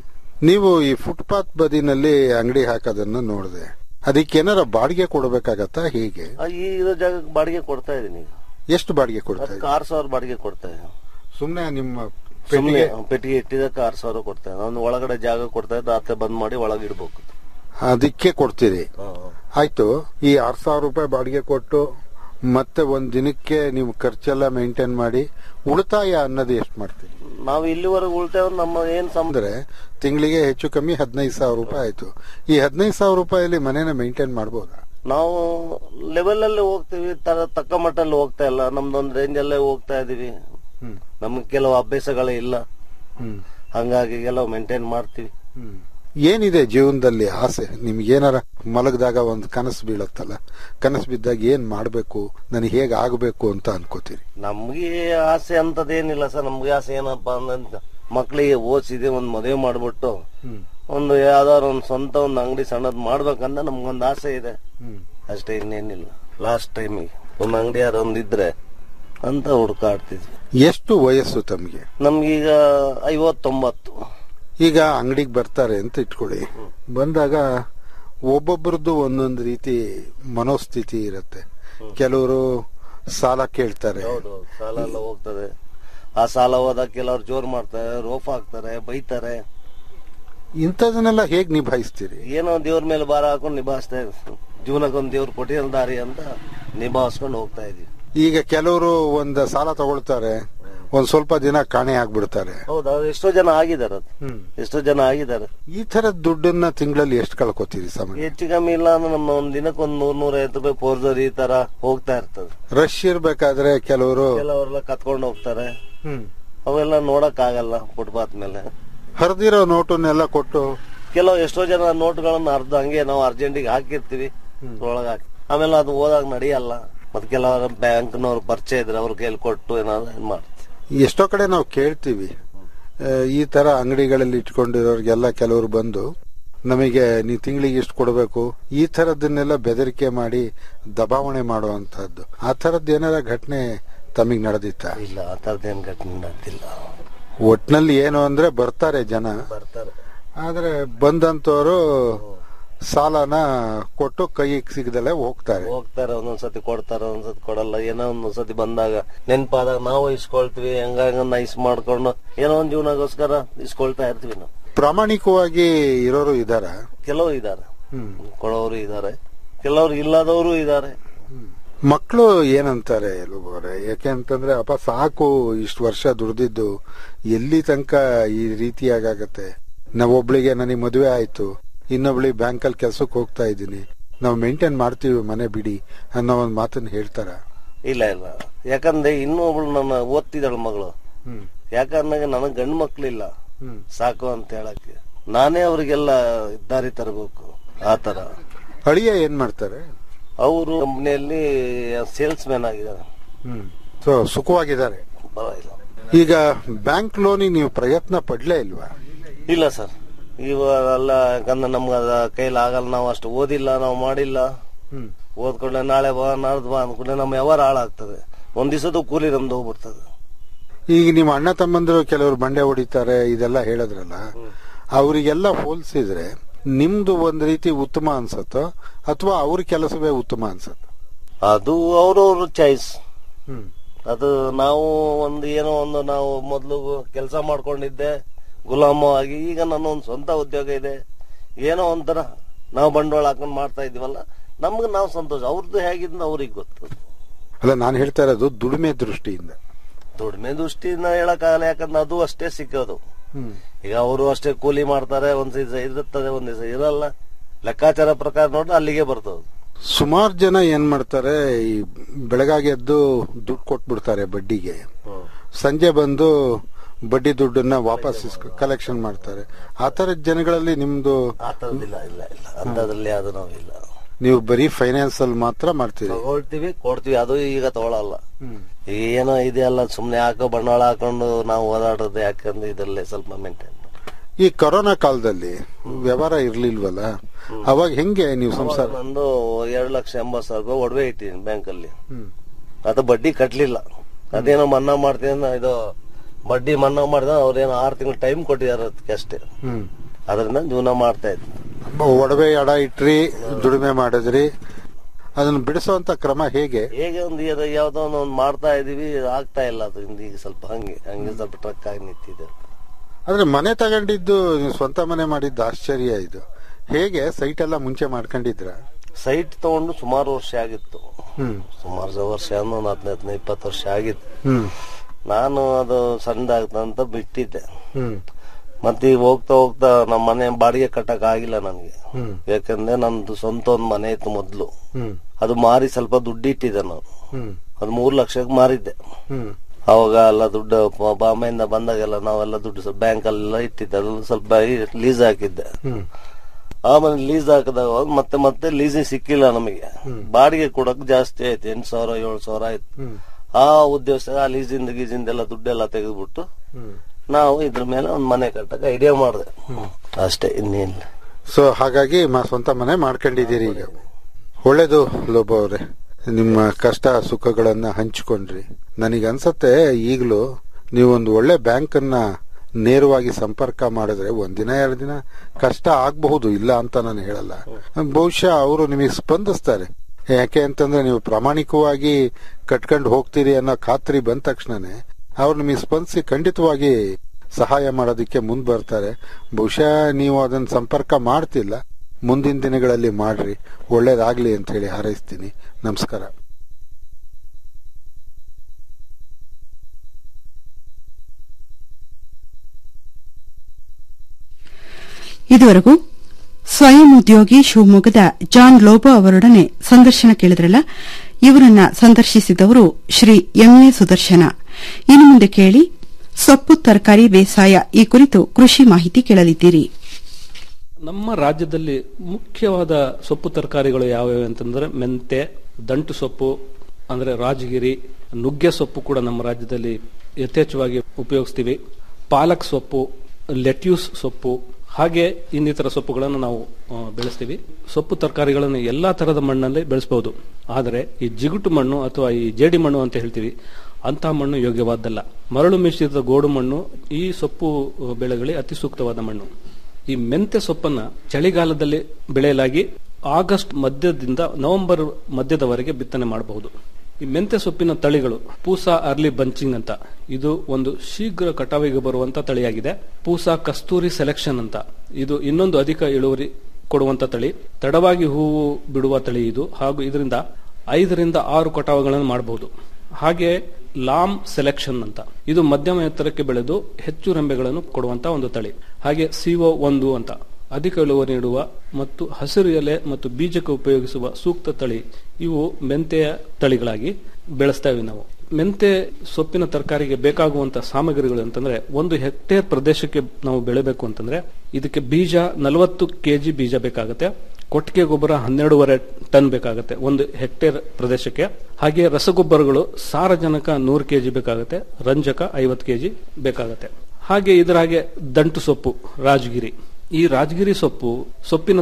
ನೀವು ಈ ಫುಟ್ಪಾತ್ ಬದಿನಲ್ಲಿ ಅಂಗಡಿ ಹಾಕೋದನ್ನ ನೋಡಿದೆ ಅದಕ್ಕೆ ಏನಾರ ಬಾಡಿಗೆ ಕೊಡಬೇಕಾಗತ್ತಾ ಹೇಗೆ ಆ, ಈ ಇರೋ ಜಾಗಕ್ಕೆ ಬಾಡಿಗೆ ಕೊಡ್ತಾ ಇದೀನಿ ಎಷ್ಟು ಬಾಡಿಗೆ ಕೊಡ್ತಾ ಅದಕ್ಕೆ ಇದ್ದೀರಿ? ಆರು ಸಾವಿರ ಬಾಡಿಗೆ ಕೊಡ್ತಾ ಇದ್ದೀನಿ ಸುಮ್ನೆ ನಿಮ್ಮ ಸುಮ್ನೆ ಪೆಟ್ಟಿಗೆ ಪೆಟ್ಟಿಗೆ ಇಟ್ಟಿದ್ದಕ್ಕೆ ಆರು ಸಾವಿರ ಕೊಡ್ತಾ ಇದ್ದೀನಿ ಅವ್ನು ಒಳಗಡೆ ಜಾಗ ಕೊಡ್ತಾ ಇದ್ದ ರಾತ್ರಿ ಬಂದ್ ಮಾಡಿ ಒಳಗೆ ಇಡ್ಬೇಕು ಅದಕ್ಕೆ ಕೊಡ್ತೀರಿ ಹಾ. ಆಯ್ತು ಈ ಆರ್ ಸಾವಿರ ರೂಪಾಯಿ ಬಾಡಿಗೆ ಕೊಟ್ಟು ಮತ್ತೆ ಒಂದ್ ದಿನಕ್ಕೆ ನೀವು ಖರ್ಚೆಲ್ಲ ಮೇಂಟೈನ್ ಮಾಡಿ ಉಳಿತಾಯ ಅನ್ನೋದು ಎಷ್ಟು ಮಾಡ್ತೀರಿ ನಾವು ಇಲ್ಲಿವರೆಗೆ ಉಳ್ತೇವೆ ನಮ್ಮ ಏನ್ ಸಮ ಅಂದ್ರೆ ತಿಂಗಳಿಗೆ ಹೆಚ್ಚು ಕಮ್ಮಿ ಹದಿನೈದು ಸಾವಿರ ರೂಪಾಯಿ ಆಯ್ತು ಈ ಹದಿನೈದು ಸಾವಿರ ರೂಪಾಯಲ್ಲಿ ಮನೇನ ಮೇಂಟೈನ್ ಮಾಡ್ಬೋದಾ ನಾವು ಲೆವೆಲ್ ಅಲ್ಲಿ ಹೋಗ್ತೀವಿ ತರ ತಕ್ಕ ಮಟ್ಟಲ್ಲಿ ಹೋಗ್ತಾ ಇಲ್ಲ ನಮ್ದೊಂದ್ ರೇಂಜ್ ಅಲ್ಲೇ ಹೋಗ್ತಾ ಇದೀವಿ ಹ್ಮ್. ನಮ್ಗೆ ಕೆಲವು ಅಭ್ಯಾಸಗಳೇ ಇಲ್ಲ ಹ್ಮ್ ಹಂಗಾಗಿ ಕೆಲವು ಮೇಂಟೈನ್ ಮಾಡ್ತೀವಿ ಹ್ಮ್. ಏನಿದೆ ಜೀವನದಲ್ಲಿ ಆಸೆ ನಿಮ್ಗೇನಾರ ಮಲಗದಾಗ ಒಂದು ಕನಸು ಬೀಳತ್ತಲ್ಲ ಕನಸು ಬಿದ್ದಾಗ ಏನ್ ಮಾಡ್ಬೇಕು ನನಗೆ ಹೇಗ್ ಆಗ್ಬೇಕು ಅಂತ ಅನ್ಕೋತೀರಿ ನಮ್ಗೆ ಆಸೆ ಅಂತದೇನಿಲ್ಲ ಸರ್ ನಮ್ಗೆ ಆಸೆ ಏನಪ್ಪಾ ಅಂದ್ರೆ ಮಕ್ಳಿಗೆ ಓದಿಸಿದೆ ಒಂದ್ ಮದುವೆ ಮಾಡ್ಬಿಟ್ಟು ಒಂದು ಯಾವ್ದಾದ್ರು ಒಂದ್ ಸ್ವಂತ ಒಂದ್ ಅಂಗಡಿ ಸಣ್ಣದ್ ಮಾಡ್ಬೇಕಂತ ನಮ್ಗೊಂದ್ ಆಸೆ ಇದೆ ಅಷ್ಟೇ ಇನ್ನೇನಿಲ್ಲ ಲಾಸ್ಟ್ ಟೈಮಿಗೆ ಒಂದ್ ಅಂಗಡಿ ಯಾರು ಒಂದಿದ್ರೆ ಅಂತ ಹುಡುಕಾಡ್ತಿದ್ವಿ ಎಷ್ಟು ವಯಸ್ಸು ತಮ್ಗೆ ನಮ್ಗೀಗ ಐವತ್ತೊಂಬತ್ತು ಈಗ ಅಂಗಡಿಗೆ ಬರ್ತಾರೆ ಅಂತ ಇಟ್ಕೊಳ್ಳಿ ಬಂದಾಗ ಒಬ್ಬೊಬ್ಬರದ್ದು ಒಂದೊಂದು ರೀತಿ ಮನೋಸ್ಥಿತಿ ಇರುತ್ತೆ ಕೆಲವರು ಸಾಲ ಕೇಳ್ತಾರೆ ಹೌದು ಸಾಲ ಎಲ್ಲ ಹೋಗ್ತದೆ ಆ ಸಾಲ ಹೋದಾಗ ಕೆಲವ್ರು ಜೋರ್ ಮಾಡ್ತಾರೆ ರೋಫ್ ಹಾಕ್ತಾರೆ ಬೈತಾರೆ ಇಂಥದನ್ನೆಲ್ಲ ಹೇಗ್ ನಿಭಾಯಿಸ್ತೀರಿ ಏನೋ ದೇವ್ರ ಮೇಲೆ ಭಾರ ಹಾಕೊಂಡು ನಿಭಾಯಿಸ್ತಾ ಇದ್ದೀವಿ ಜೀವನಕ್ಕೊಂದು ದೇವ್ರು ಕೊಟ್ಟಿರೋ ದಾರಿ ಅಂತ ನಿಭಾಯಿಸ್ಕೊಂಡು ಹೋಗ್ತಾ ಇದೀವಿ ಈಗ ಕೆಲವರು ಒಂದ್ ಸಾಲ ತಗೊಳ್ತಾರೆ ಒಂದ್ ಸ್ವಲ್ಪ ದಿನ ಕಾಣೆ ಆಗ್ಬಿಡ್ತಾರೆ ಹೌದು ಅದು ಎಷ್ಟೋ ಜನ ಆಗಿದ್ದಾರೆ ಅದು ಎಷ್ಟೋ ಜನ ಆಗಿದ್ದಾರೆ ಈ ತರದ ದುಡ್ಡನ್ನ ತಿಂಗಳಲ್ಲಿ ಎಷ್ಟು ಕಳ್ಕೊತೀರಿ ಸಾಮಾನ್ಯ ಹೆಚ್ಚು ಕಮ್ಮಿ ಇಲ್ಲ ಅಂದ್ರೆ ನಮ್ಮ ಒಂದ್ ದಿನಕ್ಕೆ ಒಂದ್ ನೂರ್ ನೂರ ಐವತ್ತು ರೂಪಾಯಿ ಫೋರ್ಜರಿ ಈ ತರ ಹೋಗ್ತಾ ಇರ್ತದೆ ರಶ್ ಇರ್ಬೇಕಾದ್ರೆ ಕೆಲವರು ಕೆಲವರೆಲ್ಲ ಕತ್ಕೊಂಡು ಹೋಗ್ತಾರೆ ಅವೆಲ್ಲ ನೋಡಕ್ ಆಗಲ್ಲ ಫುಟ್ಪಾತ್ ಮೇಲೆ ಹರಿದಿರೋ ನೋಟನ್ನೆಲ್ಲ ಕೊಟ್ಟು ಕೆಲವು ಎಷ್ಟೋ ಜನ ನೋಟ್ಗಳನ್ನ ಅರ್ಧ ಹಂಗೆ ನಾವು ಅರ್ಜೆಂಟಿಗೆ ಹಾಕಿರ್ತೀವಿ ಒಳಗ ಹಾಕಿ ಆಮೇಲೆ ಅದು ಓದಾಗ ನಡೆಯಲ್ಲ ಮತ್ತೆ ಕೆಲವರ ಬ್ಯಾಂಕ್ನವ್ರು ಪರಿಚಯ ಇದ್ರೆ ಅವ್ರ ಕೈಲಿ ಕೊಟ್ಟು ಏನಾದ್ರು ಇದ್ ಮಾಡ್ತೀವಿ ಎಷ್ಟೋ ಕಡೆ ನಾವು ಕೇಳ್ತೀವಿ ಆ, ಈ ತರ ಅಂಗಡಿಗಳಲ್ಲಿ ಇಟ್ಕೊಂಡಿರೋರ್ಗೆಲ್ಲ ಕೆಲವರು ಬಂದು ನಮಗೆ ನೀ ತಿಂಗಳಿಗೆ ಇಷ್ಟು ಕೊಡಬೇಕು ಈ ತರದನ್ನೆಲ್ಲ ಬೆದರಿಕೆ ಮಾಡಿ ದಬಾವಣೆ ಮಾಡುವಂತಹದ್ದು ಆ ತರದ್ ಏನಾರ ಘಟನೆ ತಮಗ್ ನಡೆದಿತ್ತ ಇಲ್ಲ ಆ ತರದೇನ್ ಘಟನೆ ನಡೆದಿಲ್ಲ ಒಟ್ನಲ್ಲಿ ಏನು ಅಂದ್ರೆ ಬರ್ತಾರೆ ಜನ ಬರ್ತಾರೆ ಆದ್ರೆ ಬಂದಂತವರು ಸಾಲನ ಕೊಟ್ಟು ಕೈಗೆ ಸಿಗದಲ್ಲೇ ಹೋಗ್ತಾರೆ ಹೋಗ್ತಾರೆ ಒಂದೊಂದ್ಸತಿ ಕೊಡ್ತಾರೆ ಒಂದೊಂದ್ಸತಿ ಕೊಡಲ್ಲ ಏನೋ ಒಂದೊಂದ್ಸತಿ ಬಂದಾಗ ನೆನ್ಪಾದಾಗ ನಾವು ಇಸ್ಕೊಳ್ತೀವಿ ಹೆಂಗ ನೈಸ್ ಮಾಡ್ಕೊಂಡು ಏನೋ ಒಂದ್ ಜೀವನಗೋಸ್ಕರ ಇಸ್ಕೊಳ್ತಾ ಇರ್ತೀವಿ ನಾವು ಪ್ರಾಮಾಣಿಕವಾಗಿ ಇರೋರು ಇದಾರ ಕೆಲವು ಇದಾರೆ ಕೊಡೋರು ಇದಾರೆ ಕೆಲವ್ರು ಇಲ್ಲದವರು ಇದಾರೆ ಮಕ್ಕಳು ಏನಂತಾರೆ ಎಲ್ಲೋಗೋರೆ ಯಾಕೆ ಅಂತಂದ್ರೆ ಅಪ್ಪ ಸಾಕು ಇಷ್ಟು ವರ್ಷ ದುಡ್ದಿದ್ದು ಎಲ್ಲಿ ತನಕ ಈ ರೀತಿಯಾಗತ್ತೆ ನಾವೊಬ್ಳಿಗೆ ನನಗೆ ಮದುವೆ ಆಯ್ತು ಇನ್ನೊಬ್ಳಿಗೆ ಬ್ಯಾಂಕಲ್ಲಿ ಕೆಲ್ಸಕ್ಕೆ ಹೋಗ್ತಾ ಇದ್ದೀನಿ ನಾವು ಮೇಂಟೈನ್ ಮಾಡ್ತೀವಿ ಮನೆ ಬಿಡಿ ಅನ್ನೋ ಒಂದು ಮಾತನ್ನ ಹೇಳ್ತಾರ ಇಲ್ಲ ಇಲ್ಲ ಯಾಕಂದ್ರೆ ಇನ್ನೊಬ್ಳು ನನ್ನ ಓದ್ತಿದ್ದಾಳ ಮಗಳು ಯಾಕಂದಾಗ ನನಗ್ ಗಂಡು ಮಕ್ಳಿಲ್ಲ ಸಾಕು ಅಂತ ಹೇಳಕ್ಕೆ ನಾನೇ ಅವ್ರಿಗೆಲ್ಲ ದಾರಿ ತರಬೇಕು ಆತರ ಅಳಿಯ ಏನ್ ಮಾಡ್ತಾರೆ ಅವರು ಕಂಪ್ನಿಯಲ್ಲಿ ಸೇಲ್ಸ್ ಮ್ಯಾನ್ ಆಗಿದ್ದಾರೆ ಸೊ ಸುಖವಾಗಿದ್ದಾರೆ ಪರವಾಗಿಲ್ಲ ಈಗ ಬ್ಯಾಂಕ್ ಲೋನಿಗೆ ನೀವು ಪ್ರಯತ್ನ ಪಡ್ಲೇ ಇಲ್ವಾ ಇಲ್ಲ ಸರ್ ಇವೆಲ್ಲ ಯಾಕಂದ್ರೆ ನಮ್ಗೆ ಅದ ಕೈಲಿ ಆಗಲ್ಲ ನಾವು ಅಷ್ಟು ಓದಿಲ್ಲ ನಾವು ಮಾಡಿಲ್ಲ ಓದ್ಕೊಂಡ್ರೆ ನಾಳೆ ಬಾ ನಾಡ್ದು ಬಾ ಅಂದ್ಕೊಂಡ್ರೆ ನಮ್ಮ ವ್ಯವಹಾರ ಹಾಳಾಗ್ತದೆ ಒಂದ್ ದಿವಸದ ಕೂಲಿ ನಮ್ದು ಹೋಗ್ಬಿಡ್ತದೆ ಈಗ ನಿಮ್ಮ ಅಣ್ಣ ತಮ್ಮಂದಿರು ಕೆಲವರು ಬಂಡೆ ಹೊಡಿತಾರೆ ಇದೆಲ್ಲ ಹೇಳಿದ್ರಲ್ಲ ಅವರಿಗೆಲ್ಲ ಹೋಲಿಸಿದ್ರೆ ನಿಮ್ದು ಒಂದ್ ರೀತಿ ಉತ್ತಮ ಅನ್ಸತ್ತೋ ಅಥವಾ ಅವ್ರ ಕೆಲಸವೇ ಉತ್ತಮ ಅನ್ಸತ್ತ ಅದು ಅವ್ರವ್ರ ಚಾಯ್ಸ್ ಅದು ನಾವು ಒಂದು ಏನೋ ಒಂದು ನಾವು ಮೊದಲು ಕೆಲಸ ಮಾಡ್ಕೊಂಡಿದ್ದೆ ಗುಲಾಮ ಆಗಿ ಈಗ ನನ್ನ ಒಂದು ಸ್ವಂತ ಉದ್ಯೋಗ ಇದೆ ಏನೋ ಒಂಥರ ನಾವು ಬಂಡವಾಳ ಹಾಕೊಂಡು ಮಾಡ್ತಾ ಇದೀವಲ್ಲ ನಮ್ಗೆ ನಾವು ಸಂತೋಷ ಅವ್ರದ್ದು ಹೇಗಿದ್ದ ಅವ್ರಿಗೆ ಗೊತ್ತು ಅಲ್ಲ ನಾನು ಹೇಳ್ತಾ ಇರೋದು ದುಡಿಮೆ ದೃಷ್ಟಿಯಿಂದ ದುಡಿಮೆ ದೃಷ್ಟಿಯಿಂದ ಹೇಳಕ್ಕಾಗಲ್ಲ ಯಾಕಂದ್ರೆ ಅದು ಅಷ್ಟೇ ಸಿಕ್ಕೋದು ಈಗ ಅವರು ಅಷ್ಟೇ ಕೂಲಿ ಮಾಡ್ತಾರೆ ಒಂದ್ ದಿವಸ ಇರುತ್ತದೆ ಒಂದ್ ದಿವಸ ಇರಲ್ಲ ಲೆಕ್ಕಾಚಾರ ಪ್ರಕಾರ ನೋಡ್ರೆ ಅಲ್ಲಿಗೆ ಬರ್ತದೆ ಸುಮಾರು ಜನ ಏನ್ ಮಾಡ್ತಾರೆ ಈ ಬೆಳಗಾಗಿ ಎದ್ದು ದುಡ್ಡು ಕೊಟ್ಬಿಡ್ತಾರೆ ಬಡ್ಡಿಗೆ ಸಂಜೆ ಬಂದು ಬಡ್ಡಿ ದುಡ್ಡನ್ನ ವಾಪಸ್ ಕಲೆಕ್ಷನ್ ಮಾಡ್ತಾರೆ ಆ ತರದ ಜನಗಳಲ್ಲಿ ನಿಮ್ದು ಆ ತರದಿಲ್ಲ ಇಲ್ಲ ಇಲ್ಲ ಅಂತದ್ರಲ್ಲಿ ಅದು ನಾವಿಲ್ಲ ನೀವು ಬರೀ ಫೈನಾನ್ಸ್ ಅಲ್ಲಿ ಮಾತ್ರ ಮಾಡ್ತೀರಿ ತಗೊಳ್ತೀವಿ ಕೊಡ್ತೀವಿ ಅದು ಈಗ ತಗೊಳಲ್ಲ ಏನೋ ಇದೆಯಲ್ಲ ಸುಮ್ನೆ ಹಾಕೋ ಬಂಡವಾಳ ಹಾಕೊಂಡು ನಾವು ಓದಾಡೋದು ಯಾಕಂದ್ರೆ ಇದರಲ್ಲೇ ಸ್ವಲ್ಪ ಮೇಂಟೈನ್ ಈ ಕೊರೋನಾ ಕಾಲದಲ್ಲಿ ವ್ಯವಹಾರ ಇರ್ಲಿಲ್ವಲ್ಲ ಅವಾಗ ಹೆಂಗೆ ನೀವು ಸಂಸಾರ ನಂದು ಎರಡು ಲಕ್ಷ ಎಂಬತ್ತು ಸಾವಿರ ರೂಪಾಯಿ ಒಡವೆ ಇಟ್ಟಿದ್ದೀನಿ ಬ್ಯಾಂಕಲ್ಲಿ ಅದು ಬಡ್ಡಿ ಕಟ್ಲಿಲ್ಲ ಅದೇನೋ ಮನ್ನಾ ಮಾಡ್ತೀನಿ ಇದು ಬಡ್ಡಿ ಮನ್ನಾ ಮಾಡಿದ ಅವ್ರೇನೋ ಆರು ತಿಂಗಳು ಟೈಮ್ ಕೊಟ್ಟಿದ್ದಾರೆ ಅದಕ್ಕೆ ಅಷ್ಟೇ ಹ್ಮ್ ಅದರಿಂದ ಜೀವನ ಮಾಡ್ತಾ ಇದ್ದೆ ಒಡವೆ ಅಡ ಇಟ್ರಿ ದುಡಿಮೆ ಮಾಡಿದ್ರಿ ಅದನ್ನ ಬಿಡಿಸುವಂತ ಕ್ರಮ ಹೇಗೆ ಹೇಗೆ ಒಂದು ಇದು ಯಾವ್ದೋ ಒಂದು ಒಂದ್ ಮಾಡ್ತಾ ಇದೀವಿ ಆಗ್ತಾ ಇಲ್ಲ ಅದು ಇಂದ ಈಗ ಸ್ವಲ್ಪ ಹಂಗೆ ಹಂಗೆ ಸ್ವಲ್ಪ ಟ್ರಕ್ ಆಗಿ ನಿಂತಿದೆ ಆದ್ರೆ ಮನೆ ತಗೊಂಡಿದ್ದು ನೀವು ಸ್ವಂತ ಮನೆ ಮಾಡಿದ್ದು ಆಶ್ಚರ್ಯ ಇದು ಹೇಗೆ ಸೈಟ್ ಎಲ್ಲ ಮುಂಚೆ ಮಾಡ್ಕೊಂಡಿದ್ರ ಸೈಟ್ ತಗೊಂಡು ಸುಮಾರು ವರ್ಷ ಆಗಿತ್ತು ಹ್ಮ್ ಸುಮಾರು ವರ್ಷ ಅಂದ್ರೆ ಒಂದು ಹದಿನೈದು ಹದಿನೈದು ಇಪ್ಪತ್ತು ವರ್ಷ ಆಗಿತ್ತು ಹ್ಮ್ ನಾನು ಅದು ಸಣ್ಣದಾಗ್ತಂತ ಬಿಟ್ಟಿದ್ದೆ ಹ್ಮ್ ಮತ್ತೆ ಈಗ ಹೋಗ್ತಾ ಹೋಗ್ತಾ ನಮ್ಮ ಮನೆ ಬಾಡಿಗೆ ಕಟ್ಟಕ್ ಆಗಿಲ್ಲ ನನಗೆ ಹ್ಮ್ ಯಾಕಂದ್ರೆ ನಂದು ಸ್ವಂತ ಒಂದ್ ಮನೆ ಇತ್ತು ಮೊದ್ಲು ಹ್ಮ್ ಅದು ಮಾರಿ ಸ್ವಲ್ಪ ದುಡ್ಡು ಇಟ್ಟಿದ್ದೆ ನಾನು ಹ್ಮ್ ಅದು ಮೂರ್ ಲಕ್ಷಕ್ಕೆ ಮಾರಿದ್ದೆ ಹ್ಮ್ ಅವಾಗ ಎಲ್ಲ ದುಡ್ಡು ಪ- ಬಾಂಬೆಯಿಂದ ಬಂದಾಗೆಲ್ಲ ನಾವೆಲ್ಲ ದುಡ್ಡು ಸ್ವಲ್ಪ ಬ್ಯಾಂಕ್ ಅಲ್ಲೆಲ್ಲ ಇಟ್ಟಿದ್ದೆ ಅದೆಲ್ಲ ಸ್ವಲ್ಪ ಲೀಸ್ ಹಾಕಿದ್ದೆ ಹ್ಮ್ ಆಮೇಲೆ ಲೀಸ್ ಹಾಕಿದಾಗ ಮತ್ತೆ ಮತ್ತೆ ಲೀಸ್ ಸಿಕ್ಕಿಲ್ಲ ನಮಗೆ ಬಾಡಿಗೆ ಕೊಡಕ್ ಜಾಸ್ತಿ ಆಯ್ತು ಎಂಟು ಸಾವಿರ ಏಳು ಸಾವಿರ ಆಯ್ತು ಹ್ಮ್ ಆ ಉದ್ದೇಶ ಆ ಲೀಸಿಂದ ಗೀಸಿಂದೆಲ್ಲ ದುಡ್ಡೆಲ್ಲ ತೆಗೆದ್ಬಿಟ್ಟು ಹ್ಮ್ ನಾವು ಇದ್ರ ಮೇಲೆ ಒಂದ್ ಮನೆ ಕಟ್ಟಕ್ಕೆ ಐಡಿಯಾ ಮಾಡಿದೆ ಅಷ್ಟೇ ಇನ್ನೇನಿಲ್ಲ ಸೊ ಹಾಗಾಗಿ ಮ- ಸ್ವಂತ ಮನೆ ಮಾಡ್ಕೊಂಡಿದ್ದೀರಿ ಈಗ ಒಳ್ಳೇದು ಲೋಬ ಅವ್ರೆ ನಿಮ್ಮ ಕಷ್ಟ ಸುಖಗಳನ್ನ ಹಂಚಿಕೊಂಡ್ರಿ ನನಗೆ ಅನ್ಸತ್ತೆ ಈಗಲೂ ನೀವೊಂದು ಒಳ್ಳೆ ಬ್ಯಾಂಕ್ ಅನ್ನ ನೇರವಾಗಿ ಸಂಪರ್ಕ ಮಾಡಿದ್ರೆ ಒಂದಿನ ಎರಡು ದಿನ ಕಷ್ಟ ಆಗಬಹುದು ಇಲ್ಲ ಅಂತ ನಾನು ಹೇಳಲ್ಲ ಬಹುಶಃ ಅವರು ನಿಮಗೆ ಸ್ಪಂದಿಸ್ತಾರೆ ಯಾಕೆ ಅಂತಂದ್ರೆ ನೀವು ಪ್ರಾಮಾಣಿಕವಾಗಿ ಕಟ್ಕೊಂಡು ಹೋಗ್ತೀರಿ ಅನ್ನೋ ಖಾತ್ರಿ ಬಂದ ತಕ್ಷಣನೇ ಅವ್ರು ನಿಮಗೆ ಸ್ಪಂದಿಸಿ ಖಂಡಿತವಾಗಿ ಸಹಾಯ ಮಾಡೋದಕ್ಕೆ ಮುಂದ್ ಬರ್ತಾರೆ ಬಹುಶಃ ನೀವು ಅದನ್ನ ಸಂಪರ್ಕ ಮಾಡ್ತಿಲ್ಲ ಮುಂದಿನ ದಿನಗಳಲ್ಲಿ ಮಾಡ್ರಿ ಒಳ್ಳೇದಾಗ್ಲಿ ಅಂತ ಹೇಳಿ ಹಾರೈಸ್ತೀನಿ ನಮಸ್ಕಾರ ಇದುವರೆಗೂ ಸ್ವಯಂ ಉದ್ಯೋಗಿ ಶಿವಮೊಗ್ಗದ ಜಾನ್ ಲೋಬೋ ಅವರೊಡನೆ ಸಂದರ್ಶನ ಕೇಳಿದ್ರಲ್ಲ ಇವರನ್ನ ಸಂದರ್ಶಿಸಿದವರು ಶ್ರೀ ಎಂಎ ಸುದರ್ಶನ ಇನ್ನು ಮುಂದೆ ಕೇಳಿ ಸೊಪ್ಪು ತರಕಾರಿ ಬೇಸಾಯ ಈ ಕುರಿತು ಕೃಷಿ ಮಾಹಿತಿ ಕೇಳಲಿದ್ದೀರಿ ನಮ್ಮ ರಾಜ್ಯದಲ್ಲಿ ಮುಖ್ಯವಾದ ಸೊಪ್ಪು ತರಕಾರಿಗಳು ಯಾವ್ಯಾವ ಅಂತಂದ್ರೆ ಮೆಂತೆ ದಂಟು ಸೊಪ್ಪು ಅಂದ್ರೆ ರಾಜಗಿರಿ ನುಗ್ಗೆ ಸೊಪ್ಪು ಕೂಡ ನಮ್ಮ ರಾಜ್ಯದಲ್ಲಿ ಯಥೇಚ್ಛವಾಗಿ ಉಪಯೋಗಿಸ್ತೀವಿ ಪಾಲಕ್ ಸೊಪ್ಪು ಲೆಟ್ಯೂಸ್ ಸೊಪ್ಪು ಹಾಗೆ ಇನ್ನಿತರ ಸೊಪ್ಪುಗಳನ್ನು ನಾವು ಆ, ಬೆಳೆಸ್ತೀವಿ ಸೊಪ್ಪು ತರಕಾರಿಗಳನ್ನು ಎಲ್ಲಾ ತರದ ಮಣ್ಣಲ್ಲಿ ಬೆಳೆಸಬಹುದು ಆದರೆ ಈ ಜಿಗುಟು ಮಣ್ಣು ಅಥವಾ ಈ ಜೇಡಿ ಮಣ್ಣು ಅಂತ ಹೇಳ್ತೀವಿ ಅಂತಹ ಮಣ್ಣು ಯೋಗ್ಯವಾದ್ದಲ್ಲ ಮರಳು ಮಿಶ್ರಿತ ಗೋಡು ಮಣ್ಣು ಈ ಸೊಪ್ಪು ಆ, ಬೆಳೆಗಳಿಗೆ ಅತಿ ಸೂಕ್ತವಾದ ಮಣ್ಣು ಈ ಮೆಂತೆ ಸೊಪ್ಪನ್ನ ಚಳಿಗಾಲದಲ್ಲಿ ಬೆಳೆಯಲಾಗಿ ಆಗಸ್ಟ್ ಮಧ್ಯದಿಂದ ನವೆಂಬರ್ ಮಧ್ಯದವರೆಗೆ ಬಿತ್ತನೆ ಮಾಡಬಹುದು ಈ ಮೆಂತೆ ಸೊಪ್ಪಿನ ತಳಿಗಳು ಪೂಸಾ ಅರ್ಲಿ ಬಂಚಿಂಗ್ ಅಂತ ಇದು ಒಂದು ಶೀಘ್ರ ಕಟಾವಿಗೆ ಬರುವಂತ ತಳಿಯಾಗಿದೆ ಪೂಸಾ ಕಸ್ತೂರಿ ಸೆಲೆಕ್ಷನ್ ಅಂತ ಇದು ಇನ್ನೊಂದು ಅಧಿಕ ಇಳುವರಿ ಕೊಡುವಂತ ತಳಿ ತಡವಾಗಿ ಹೂವು ಬಿಡುವ ತಳಿ ಇದು ಹಾಗೂ ಇದರಿಂದ ಐದರಿಂದ ಆರು ಕಟಾವುಗಳನ್ನು ಮಾಡಬಹುದು ಹಾಗೆ ಲಾಮ್ ಸೆಲೆಕ್ಷನ್ ಅಂತ ಇದು ಮಧ್ಯಮ ಎತ್ತರಕ್ಕೆ ಬೆಳೆದು ಹೆಚ್ಚು ರೆಂಬೆಗಳನ್ನು ಕೊಡುವಂತ ಒಂದು ತಳಿ ಹಾಗೆ ಸಿಒ ಒಂದು ಅಂತ ಅಧಿಕ ಇಳುವರಿ ನೀಡುವ ಮತ್ತು ಹಸಿರು ಎಲೆ ಮತ್ತು ಬೀಜಕ್ಕೆ ಉಪಯೋಗಿಸುವ ಸೂಕ್ತ ತಳಿ ಇವು ಮೆಂತೆಯ ತಳಿಗಳಾಗಿ ಬೆಳೆಸ್ತೇವೆ ನಾವು ಮೆಂತೆ ಸೊಪ್ಪಿನ ತರಕಾರಿಗೆ ಬೇಕಾಗುವಂತ ಸಾಮಗ್ರಿಗಳು ಅಂತಂದ್ರೆ ಒಂದು ಹೆಕ್ಟೇರ್ ಪ್ರದೇಶಕ್ಕೆ ನಾವು ಬೆಳೆಬೇಕು ಅಂತಂದ್ರೆ ಇದಕ್ಕೆ ಬೀಜ ನಲವತ್ತು ಕೆಜಿ ಬೀಜ ಬೇಕಾಗುತ್ತೆ ಕೊಟ್ಟಿಗೆ ಗೊಬ್ಬರ ಹನ್ನೆರಡೂವರೆ ಟನ್ ಬೇಕಾಗುತ್ತೆ ಒಂದು ಹೆಕ್ಟೇರ್ ಪ್ರದೇಶಕ್ಕೆ ಹಾಗೆ ರಸಗೊಬ್ಬರಗಳು ಸಾರಜನಕ ನೂರು ಕೆಜಿ ಬೇಕಾಗುತ್ತೆ ರಂಜಕ ಐವತ್ತು ಕೆಜಿ ಬೇಕಾಗುತ್ತೆ ಹಾಗೆ ಇದರ ಹಾಗೆ ದಂಟು ಸೊಪ್ಪು ರಾಜಗಿರಿ ಈ ರಾಜಗಿರಿ ಸೊಪ್ಪು ಸೊಪ್ಪಿನ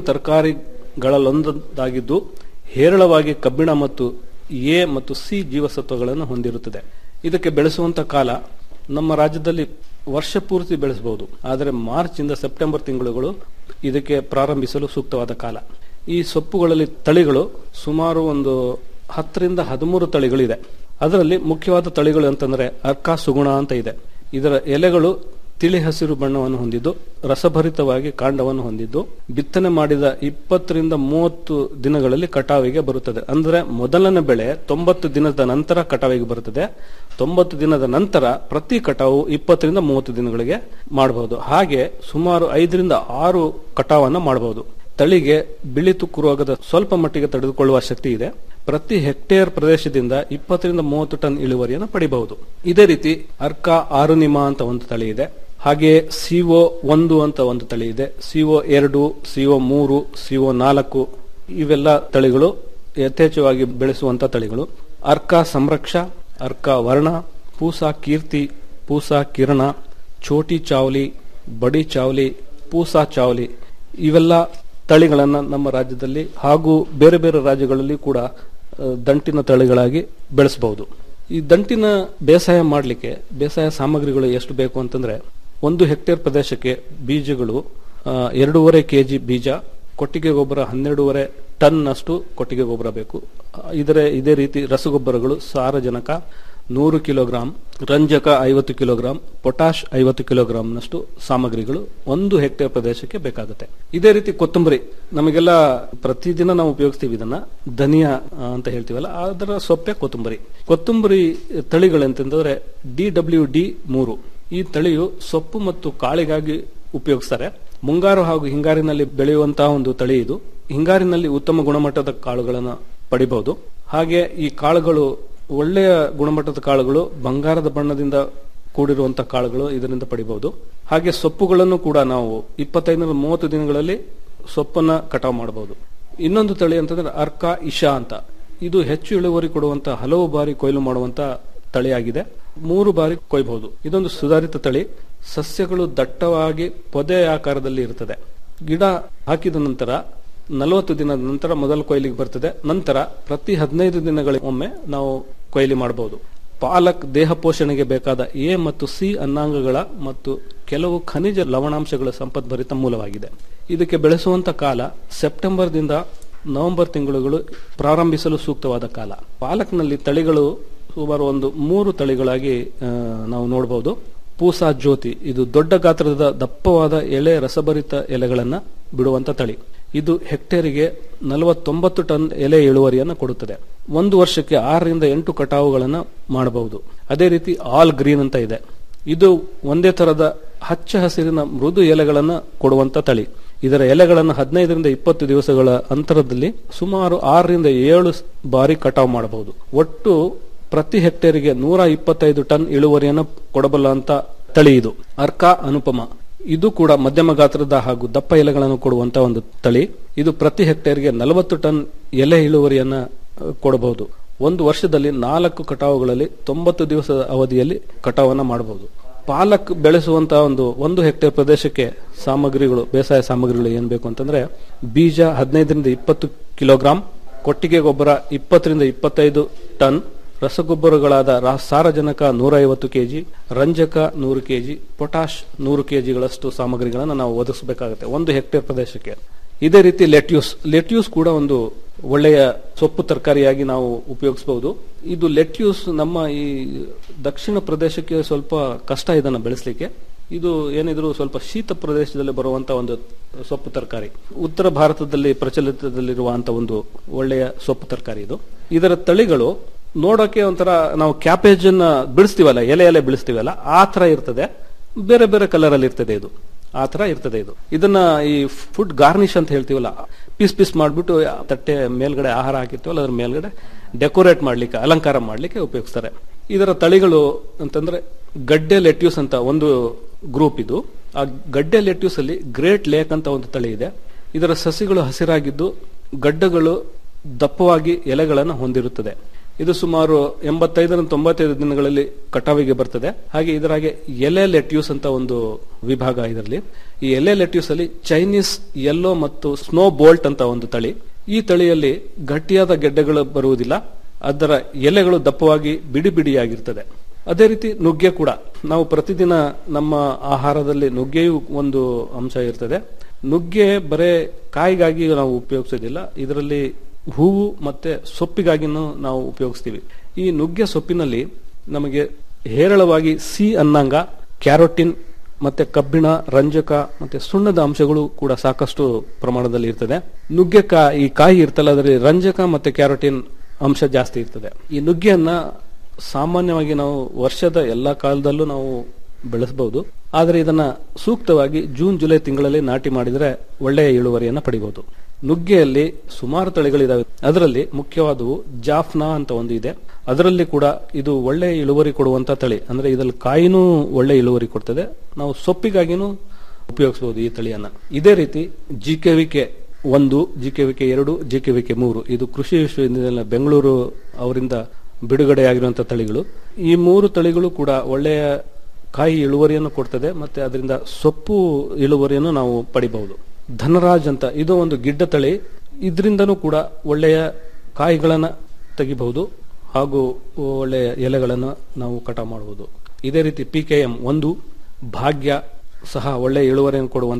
ತರಕಾರಿಗಳಲ್ಲೊಂದಾಗಿದ್ದು ಹೇರಳವಾಗಿ ಕಬ್ಬಿಣ ಮತ್ತು ಎ ಮತ್ತು ಸಿ ಜೀವಸತ್ವಗಳನ್ನು ಹೊಂದಿರುತ್ತದೆ ಇದಕ್ಕೆ ಬೆಳೆಸುವಂತ ಕಾಲ ನಮ್ಮ ರಾಜ್ಯದಲ್ಲಿ ವರ್ಷ ಪೂರ್ತಿ ಬೆಳೆಸಬಹುದು ಆದರೆ ಮಾರ್ಚ್ ಇಂದ ಸೆಪ್ಟೆಂಬರ್ ತಿಂಗಳುಗಳು ಇದಕ್ಕೆ ಪ್ರಾರಂಭಿಸಲು ಸೂಕ್ತವಾದ ಕಾಲ ಈ ಸೊಪ್ಪುಗಳಲ್ಲಿ ತಳಿಗಳು ಸುಮಾರು ಒಂದು ಹತ್ತರಿಂದ ಹದಿಮೂರು ತಳಿಗಳಿದೆ ಅದರಲ್ಲಿ ಮುಖ್ಯವಾದ ತಳಿಗಳು ಅಂತಂದ್ರೆ ಅರ್ಕಾ ಸುಗುಣ ಅಂತ ಇದೆ ಇದರ ಎಲೆಗಳು ತಿಳಿ ಹಸಿರು ಬಣ್ಣವನ್ನು ಹೊಂದಿದ್ದು ರಸಭರಿತವಾಗಿ ಕಾಂಡವನ್ನು ಹೊಂದಿದ್ದು ಬಿತ್ತನೆ ಮಾಡಿದ ಇಪ್ಪತ್ತರಿಂದ ಮೂವತ್ತು ದಿನಗಳಲ್ಲಿ ಕಟಾವಿಗೆ ಬರುತ್ತದೆ ಅಂದ್ರೆ ಮೊದಲನೇ ಬೆಳೆ ತೊಂಬತ್ತು ದಿನದ ನಂತರ ಕಟಾವಿಗೆ ಬರುತ್ತದೆ ತೊಂಬತ್ತು ದಿನದ ನಂತರ ಪ್ರತಿ ಕಟಾವು ಇಪ್ಪತ್ತರಿಂದ ಮೂವತ್ತು ದಿನಗಳಿಗೆ ಮಾಡಬಹುದು ಹಾಗೆ ಸುಮಾರು ಐದರಿಂದ ಆರು ಕಟಾವನ್ನ ಮಾಡಬಹುದು ತಳಿಗೆ ಬಿಳಿ ತುಕ್ಕು ರೋಗದ ಸ್ವಲ್ಪ ಮಟ್ಟಿಗೆ ತಡೆದುಕೊಳ್ಳುವ ಶಕ್ತಿ ಇದೆ ಪ್ರತಿ ಹೆಕ್ಟೇರ್ ಪ್ರದೇಶದಿಂದ ಇಪ್ಪತ್ತರಿಂದ ಮೂವತ್ತು ಟನ್ ಇಳುವರಿಯನ್ನು ಪಡಿಬಹುದು ಇದೇ ರೀತಿ ಅರ್ಕಾ ಆರುನಿಮಾ ಅಂತ ಒಂದು ತಳಿ ಇದೆ ಹಾಗೆ ಸಿಒ ಒಂದು ಅಂತ ಒಂದು ತಳಿ ಇದೆ ಸಿಒ ಎರಡು ಸಿಒ ಮೂರು ಸಿಒ ನಾಲ್ಕು ಇವೆಲ್ಲ ತಳಿಗಳು ಯಥೇಚ್ಛವಾಗಿ ಬೆಳೆಸುವಂತ ತಳಿಗಳು ಅರ್ಕಾ ಸಂರಕ್ಷ ಅರ್ಕಾ ವರ್ಣ ಪೂಸಾ ಕೀರ್ತಿ ಪೂಸಾ ಕಿರಣ ಚೋಟಿ ಚಾವಲಿ ಬಡಿ ಚಾವಲಿ ಪೂಸಾ ಚಾವಲಿ ಇವೆಲ್ಲ ತಳಿಗಳನ್ನ ನಮ್ಮ ರಾಜ್ಯದಲ್ಲಿ ಹಾಗೂ ಬೇರೆ ಬೇರೆ ರಾಜ್ಯಗಳಲ್ಲಿ ಕೂಡ ಆ, ದಂಟಿನ ತಳಿಗಳಾಗಿ ಬೆಳೆಸಬಹುದು ಈ ದಂಟಿನ ಬೇಸಾಯ ಮಾಡಲಿಕ್ಕೆ ಬೇಸಾಯ ಸಾಮಗ್ರಿಗಳು ಎಷ್ಟು ಬೇಕು ಅಂತಂದ್ರೆ ಒಂದು ಹೆಕ್ಟೇರ್ ಪ್ರದೇಶಕ್ಕೆ ಬೀಜಗಳು ಆ, ಎರಡೂವರೆ ಕೆಜಿ ಬೀಜ ಕೊಟ್ಟಿಗೆ ಗೊಬ್ಬರ ಹನ್ನೆರಡೂವರೆ ಟನ್ ಅಷ್ಟು ಕೊಟ್ಟಿಗೆ ಗೊಬ್ಬರ ಬೇಕು ಆ, ಇದರ ಇದೇ ರೀತಿ ರಸಗೊಬ್ಬರಗಳು ಸಾರಜನಕ ನೂರು ಕಿಲೋಗ್ರಾಂ ರಂಜಕ ಐವತ್ತು ಕಿಲೋಗ್ರಾಂ ಪೊಟಾಶ್ ಐವತ್ತು ಕಿಲೋಗ್ರಾಂನಷ್ಟು ಸಾಮಗ್ರಿಗಳು ಒಂದು ಹೆಕ್ಟೇರ್ ಪ್ರದೇಶಕ್ಕೆ ಬೇಕಾಗುತ್ತೆ ಇದೇ ರೀತಿ ಕೊತ್ತಂಬರಿ ನಮಗೆಲ್ಲ ಪ್ರತಿದಿನ ನಾವು ಉಪಯೋಗಿಸ್ತೀವಿ ಇದನ್ನ ಧನಿಯಾ ಆ, ಅಂತ ಹೇಳ್ತೀವಲ್ಲ ಅದರ ಸೊಪ್ಪೆ ಕೊತ್ತಂಬರಿ ಕೊತ್ತಂಬರಿ ತಳಿಗಳಂತಂದ್ರೆ ಡಿ ಡಬ್ಲ್ಯೂ ಡಿ ಮೂರು ಈ ತಳಿಯು ಸೊಪ್ಪು ಮತ್ತು ಕಾಳಿಗಾಗಿ ಉಪಯೋಗಿಸ್ತಾರೆ ಮುಂಗಾರು ಹಾಗೂ ಹಿಂಗಾರಿನಲ್ಲಿ ಬೆಳೆಯುವಂತಹ ಒಂದು ತಳಿ ಇದು ಹಿಂಗಾರಿನಲ್ಲಿ ಉತ್ತಮ ಗುಣಮಟ್ಟದ ಕಾಳುಗಳನ್ನು ಪಡಿಬಹುದು ಹಾಗೆ ಈ ಕಾಳುಗಳು ಒಳ್ಳೆಯ ಗುಣಮಟ್ಟದ ಕಾಳುಗಳು ಬಂಗಾರದ ಬಣ್ಣದಿಂದ ಕೂಡಿರುವಂತಹ ಕಾಳುಗಳು ಇದರಿಂದ ಪಡಿಬಹುದು ಹಾಗೆ ಸೊಪ್ಪುಗಳನ್ನು ಕೂಡ ನಾವು ಇಪ್ಪತ್ತೈದರಿಂದ ಮೂವತ್ತು ದಿನಗಳಲ್ಲಿ ಸೊಪ್ಪನ್ನ ಕಟಾವು ಮಾಡಬಹುದು ಇನ್ನೊಂದು ತಳಿ ಅಂತಂದ್ರೆ ಅರ್ಕ ಇಶಾ ಅಂತ ಇದು ಹೆಚ್ಚು ಇಳುವರಿ ಕೊಡುವಂತ ಹಲವು ಬಾರಿ ಕೊಯ್ಲು ಮಾಡುವಂತ ತಳಿಯಾಗಿದೆ ಮೂರು ಬಾರಿ ಕೊಯ್ಬಹುದು ಇದೊಂದು ಸುಧಾರಿತ ತಳಿ ಸಸ್ಯಗಳು ದಟ್ಟವಾಗಿ ಪೊದೆ ಆಕಾರದಲ್ಲಿ ಇರುತ್ತದೆ ಗಿಡ ಹಾಕಿದ ನಂತರ ನಲವತ್ತು ದಿನದ ನಂತರ ಮೊದಲ ಕೊಯ್ಲಿಗೆ ಬರ್ತದೆ ನಂತರ ಪ್ರತಿ ಹದಿನೈದು ದಿನಗಳಿಗೆ ಒಮ್ಮೆ ನಾವು ಕೊಯ್ಲಿ ಮಾಡಬಹುದು ಪಾಲಕ್ ದೇಹ ಪೋಷಣೆಗೆ ಬೇಕಾದ ಎ ಮತ್ತು ಸಿ ಅನ್ನಾಂಗಗಳ ಮತ್ತು ಕೆಲವು ಖನಿಜ ಲವಣಾಂಶಗಳ ಸಂಪದ್ಭರಿತ ಮೂಲವಾಗಿದೆ ಇದಕ್ಕೆ ಬೆಳೆಸುವಂತ ಕಾಲ ಸೆಪ್ಟೆಂಬರ್ದಿಂದ ನವೆಂಬರ್ ತಿಂಗಳುಗಳು ಪ್ರಾರಂಭಿಸಲು ಸೂಕ್ತವಾದ ಕಾಲ ಪಾಲಕ್ನಲ್ಲಿ ತಳಿಗಳು ಸುಮಾರು ಒಂದು ಮೂರು ತಳಿಗಳಾಗಿ ಆ, ನಾವು ನೋಡಬಹುದು ಪೂಸಾ ಜ್ಯೋತಿ ಇದು ದೊಡ್ಡ ಗಾತ್ರದ ದಪ್ಪವಾದ ಎಳೆ ರಸಭರಿತ ಎಲೆಗಳನ್ನ ಬಿಡುವಂತ ತಳಿ ಇದು ಹೆಕ್ಟೇರಿಗೆ ನಲವತ್ತೊಂಬತ್ತು ಟನ್ ಎಲೆ ಇಳುವರಿಯನ್ನು ಕೊಡುತ್ತದೆ ಒಂದು ವರ್ಷಕ್ಕೆ ಆರರಿಂದ ಎಂಟು ಕಟಾವುಗಳನ್ನು ಮಾಡಬಹುದು ಅದೇ ರೀತಿ ಆಲ್ ಗ್ರೀನ್ ಅಂತ ಇದೆ ಇದು ಒಂದೇ ತರದ ಹಚ್ಚ ಹಸಿರಿನ ಮೃದು ಎಲೆಗಳನ್ನು ಕೊಡುವಂತ ತಳಿ ಇದರ ಎಲೆಗಳನ್ನು ಹದಿನೈದರಿಂದ ಇಪ್ಪತ್ತು ದಿವಸಗಳ ಅಂತರದಲ್ಲಿ ಸುಮಾರು ಆರರಿಂದ ಏಳು ಬಾರಿ ಕಟಾವು ಮಾಡಬಹುದು ಒಟ್ಟು ಪ್ರತಿ ಹೆಕ್ಟೇರಿಗೆ ನೂರ ಇಪ್ಪತ್ತೈದು ಟನ್ ಇಳುವರಿಯನ್ನು ಕೊಡಬಲ್ಲ ಅಂತ ತಳಿ ಇದು ಅರ್ಕಾ ಅನುಪಮ ಇದು ಕೂಡ ಮಧ್ಯಮ ಗಾತ್ರದ ಹಾಗೂ ದಪ್ಪ ಎಲೆಗಳನ್ನು ಕೊಡುವಂತ ಒಂದು ತಳಿ ಇದು ಪ್ರತಿ ಹೆಕ್ಟೇರ್ಗೆ ನಲವತ್ತು ಟನ್ ಎಲೆ ಇಳುವರಿಯನ್ನ ಅಹ್, ಕೊಡಬಹುದು ಒಂದು ವರ್ಷದಲ್ಲಿ ನಾಲ್ಕು ಕಟಾವುಗಳಲ್ಲಿ ತೊಂಬತ್ತು ದಿವಸದ ಅವಧಿಯಲ್ಲಿ ಕಟಾವನ್ನ ಮಾಡಬಹುದು ಪಾಲಕ್ ಬೆಳೆಸುವಂತಹ ಒಂದು ಒಂದು ಹೆಕ್ಟೇರ್ ಪ್ರದೇಶಕ್ಕೆ ಸಾಮಗ್ರಿಗಳು ಬೇಸಾಯ ಸಾಮಗ್ರಿಗಳು ಏನ್ ಬೇಕು ಅಂತಂದ್ರೆ ಬೀಜ ಹದಿನೈದರಿಂದ ಇಪ್ಪತ್ತು ಕಿಲೋಗ್ರಾಂ ಕೊಟ್ಟಿಗೆ ಗೊಬ್ಬರ ಇಪ್ಪತ್ತರಿಂದ ಇಪ್ಪತ್ತೈದು ಟನ್ ರಸಗೊಬ್ಬರಗಳಾದ ರಾ- ಸಾರಜನಕ ನೂರೈವತ್ತು ಕೆಜಿ ರಂಜಕ ನೂರು ಕೆಜಿ ಪೊಟಾಶ್ ನೂರು ಕೆಜಿಗಳಷ್ಟು ಸಾಮಗ್ರಿಗಳನ್ನು ನಾವು ಒದಗಿಸಬೇಕಾಗುತ್ತೆ ಒಂದು ಹೆಕ್ಟೇರ್ ಪ್ರದೇಶಕ್ಕೆ ಇದೇ ರೀತಿ ಲೆಟ್ಯೂಸ್ ಲೆಟ್ಯೂಸ್ ಕೂಡ ಒಂದು ಒಳ್ಳೆಯ ಸೊಪ್ಪು ತರಕಾರಿಯಾಗಿ ನಾವು ಉಪಯೋಗಿಸಬಹುದು ಇದು ಲೆಟ್ಯೂಸ್ ನಮ್ಮ ಈ ದಕ್ಷಿಣ ಪ್ರದೇಶಕ್ಕೆ ಸ್ವಲ್ಪ ಕಷ್ಟ ಇದನ್ನು ಬೆಳೆಸಲಿಕ್ಕೆ ಇದು ಏನಿದ್ರು ಸ್ವಲ್ಪ ಶೀತ ಪ್ರದೇಶದಲ್ಲಿ ಬರುವಂತ ಒಂದು ಸೊಪ್ಪು ತರಕಾರಿ ಉತ್ತರ ಭಾರತದಲ್ಲಿ ಪ್ರಚಲಿತದಲ್ಲಿರುವಂತ ಒಂದು ಒಳ್ಳೆಯ ಸೊಪ್ಪು ತರಕಾರಿ ಇದು ಇದರ ತಳಿಗಳು ನೋಡೋಕೆ ಒಂಥರ ನಾವು ಕ್ಯಾಪೇಜ್ ಅನ್ನ ಬಿಡಿಸ್ತೀವಲ್ಲ ಎಲೆ ಎಲೆ ಬಿಡಿಸ್ತೀವಲ್ಲ ಆ ತರ ಇರ್ತದೆ ಬೇರೆ ಬೇರೆ ಕಲರ್ ಅಲ್ಲಿ ಇರ್ತದೆ ಇದು ಆ ತರ ಇರ್ತದೆ ಇದು ಇದನ್ನ ಈ ಫುಡ್ ಗಾರ್ನಿಶ್ ಅಂತ ಹೇಳ್ತೀವಲ್ಲ ಪೀಸ್ ಪೀಸ್ ಮಾಡ್ಬಿಟ್ಟು ಆ ತಟ್ಟೆ ಮೇಲ್ಗಡೆ ಆಹಾರ ಹಾಕಿರ್ತೀವಲ್ಲ ಅದ್ರ ಮೇಲ್ಗಡೆ ಡೆಕೋರೇಟ್ ಮಾಡ್ಲಿಕ್ಕೆ ಅಲಂಕಾರ ಮಾಡ್ಲಿಕ್ಕೆ ಉಪಯೋಗಿಸ್ತಾರೆ ಇದರ ತಳಿಗಳು ಅಂತಂದ್ರೆ ಗಡ್ಡೆ ಲೆಟ್ಯೂಸ್ ಅಂತ ಒಂದು ಗ್ರೂಪ್ ಇದು ಆ ಗಡ್ಡೆ ಲೆಟ್ಯೂಸ್ ಅಲ್ಲಿ ಗ್ರೇಟ್ ಲೇಕ್ ಅಂತ ಒಂದು ತಳಿ ಇದೆ ಇದರ ಸಸಿಗಳು ಹಸಿರಾಗಿದ್ದು ಗಡ್ಡಗಳು ದಪ್ಪವಾಗಿ ಎಲೆಗಳನ್ನು ಹೊಂದಿರುತ್ತದೆ ಇದು ಸುಮಾರು ಎಂಬತ್ತೈದರಿಂದ ತೊಂಬತ್ತೈದು ದಿನಗಳಲ್ಲಿ ಕಟಾವಿಗೆ ಬರ್ತದೆ ಹಾಗೆ ಇದರಾಗೆ ಎಲೆ ಲೆಟ್ಯೂಸ್ ಅಂತ ಒಂದು ವಿಭಾಗ ಇದರಲ್ಲಿ ಈ ಎಲೆ ಲೆಟ್ಯೂಸ್ ಅಲ್ಲಿ ಚೈನೀಸ್ ಯೆಲ್ಲೋ ಮತ್ತು ಸ್ನೋ ಬೋಲ್ಟ್ ಅಂತ ಒಂದು ತಳಿ ಈ ತಳಿಯಲ್ಲಿ ಗಟ್ಟಿಯಾದ ಗೆಡ್ಡೆಗಳು ಬರುವುದಿಲ್ಲ ಅದರ ಎಲೆಗಳು ದಪ್ಪವಾಗಿ ಬಿಡಿ ಬಿಡಿಯಾಗಿರ್ತದೆ ಅದೇ ರೀತಿ ನುಗ್ಗೆ ಕೂಡ ನಾವು ಪ್ರತಿದಿನ ನಮ್ಮ ಆಹಾರದಲ್ಲಿ ನುಗ್ಗೆಯೂ ಒಂದು ಅಂಶ ಇರ್ತದೆ ನುಗ್ಗೆ ಬರೇ ಕಾಯಿಗಾಗಿ ನಾವು ಉಪಯೋಗಿಸೋದಿಲ್ಲ ಇದರಲ್ಲಿ ಹೂವು ಮತ್ತೆ ಸೊಪ್ಪಿಗಾಗಿನೂ ನಾವು ಉಪಯೋಗಿಸ್ತೀವಿ ಈ ನುಗ್ಗೆ ಸೊಪ್ಪಿನಲ್ಲಿ ನಮಗೆ ಹೇರಳವಾಗಿ ಸಿ ಅನ್ನಾಂಗ ಕ್ಯಾರೋಟಿನ್ ಮತ್ತೆ ಕಬ್ಬಿಣ ರಂಜಕ ಮತ್ತೆ ಸುಣ್ಣದ ಅಂಶಗಳು ಕೂಡ ಸಾಕಷ್ಟು ಪ್ರಮಾಣದಲ್ಲಿ ಇರ್ತದೆ ನುಗ್ಗೆ ಕಾ ಈ ಕಾಯಿ ಇರ್ತಲ್ಲ ಅದರಲ್ಲಿ ರಂಜಕ ಮತ್ತೆ ಕ್ಯಾರೋಟಿನ್ ಅಂಶ ಜಾಸ್ತಿ ಇರ್ತದೆ ಈ ನುಗ್ಗೆಯನ್ನ ಸಾಮಾನ್ಯವಾಗಿ ನಾವು ವರ್ಷದ ಎಲ್ಲಾ ಕಾಲದಲ್ಲೂ ನಾವು ಬೆಳೆಸಬಹುದು ಆದರೆ ಇದನ್ನ ಸೂಕ್ತವಾಗಿ ಜೂನ್ ಜುಲೈ ತಿಂಗಳಲ್ಲಿ ನಾಟಿ ಮಾಡಿದ್ರೆ ಒಳ್ಳೆಯ ಇಳುವರಿಯನ್ನ ಪಡಿಬಹುದು ನುಗ್ಗೆಯಲ್ಲಿ ಸುಮಾರು ತಳಿಗಳಿದಾವೆ ಅದರಲ್ಲಿ ಮುಖ್ಯವಾದವು ಜಾಫ್ನಾ ಅಂತ ಒಂದು ಇದೆ ಅದರಲ್ಲಿ ಕೂಡ ಇದು ಒಳ್ಳೆ ಇಳುವರಿ ಕೊಡುವಂತ ತಳಿ ಅಂದ್ರೆ ಇದರಲ್ಲಿ ಕಾಯಿನೂ ಒಳ್ಳೆ ಇಳುವರಿ ಕೊಡ್ತದೆ ನಾವು ಸೊಪ್ಪಿಗಾಗಿನೂ ಉಪಯೋಗಿಸಬಹುದು ಈ ತಳಿಯನ್ನ ಇದೇ ರೀತಿ ಜಿಕೆವಿಕೆ ಒಂದು ಜಿಕೆವಿಕೆ ಎರಡು ಜಿಕೆವಿಕೆ ಮೂರು ಇದು ಕೃಷಿ ವಿಶ್ವವಿದ್ಯಾಲಯ ಬೆಂಗಳೂರು ಅವರಿಂದ ಬಿಡುಗಡೆಯಾಗಿರುವಂತಹ ತಳಿಗಳು ಈ ಮೂರು ತಳಿಗಳು ಕೂಡ ಒಳ್ಳೆಯ ಕಾಯಿ ಇಳುವರಿಯನ್ನು ಕೊಡ್ತದೆ ಮತ್ತೆ ಅದರಿಂದ ಸೊಪ್ಪು ಇಳುವರಿಯನ್ನು ನಾವು ಪಡಿಬಹುದು ಧನರಾಜ್ ಅಂತ ಇದು ಒಂದು ಗಿಡ್ಡ ತಳಿ ಇದರಿಂದನೂ ಕೂಡ ಒಳ್ಳೆಯ ಕಾಯಿಗಳನ್ನ ತೆಗಿಬಹುದು ಹಾಗೂ ಒಳ್ಳೆಯ ಎಲೆಗಳನ್ನು ನಾವು ಕಟಾವು ಮಾಡಬಹುದು ಇದೇ ರೀತಿ ಪಿ ಕೆ ಎಂ ಒಂದು ಭಾಗ್ಯ ಸಹ ಒಳ್ಳೆಯ ಇಳುವರಿಯನ್ನು ಕೊಡುವಂತ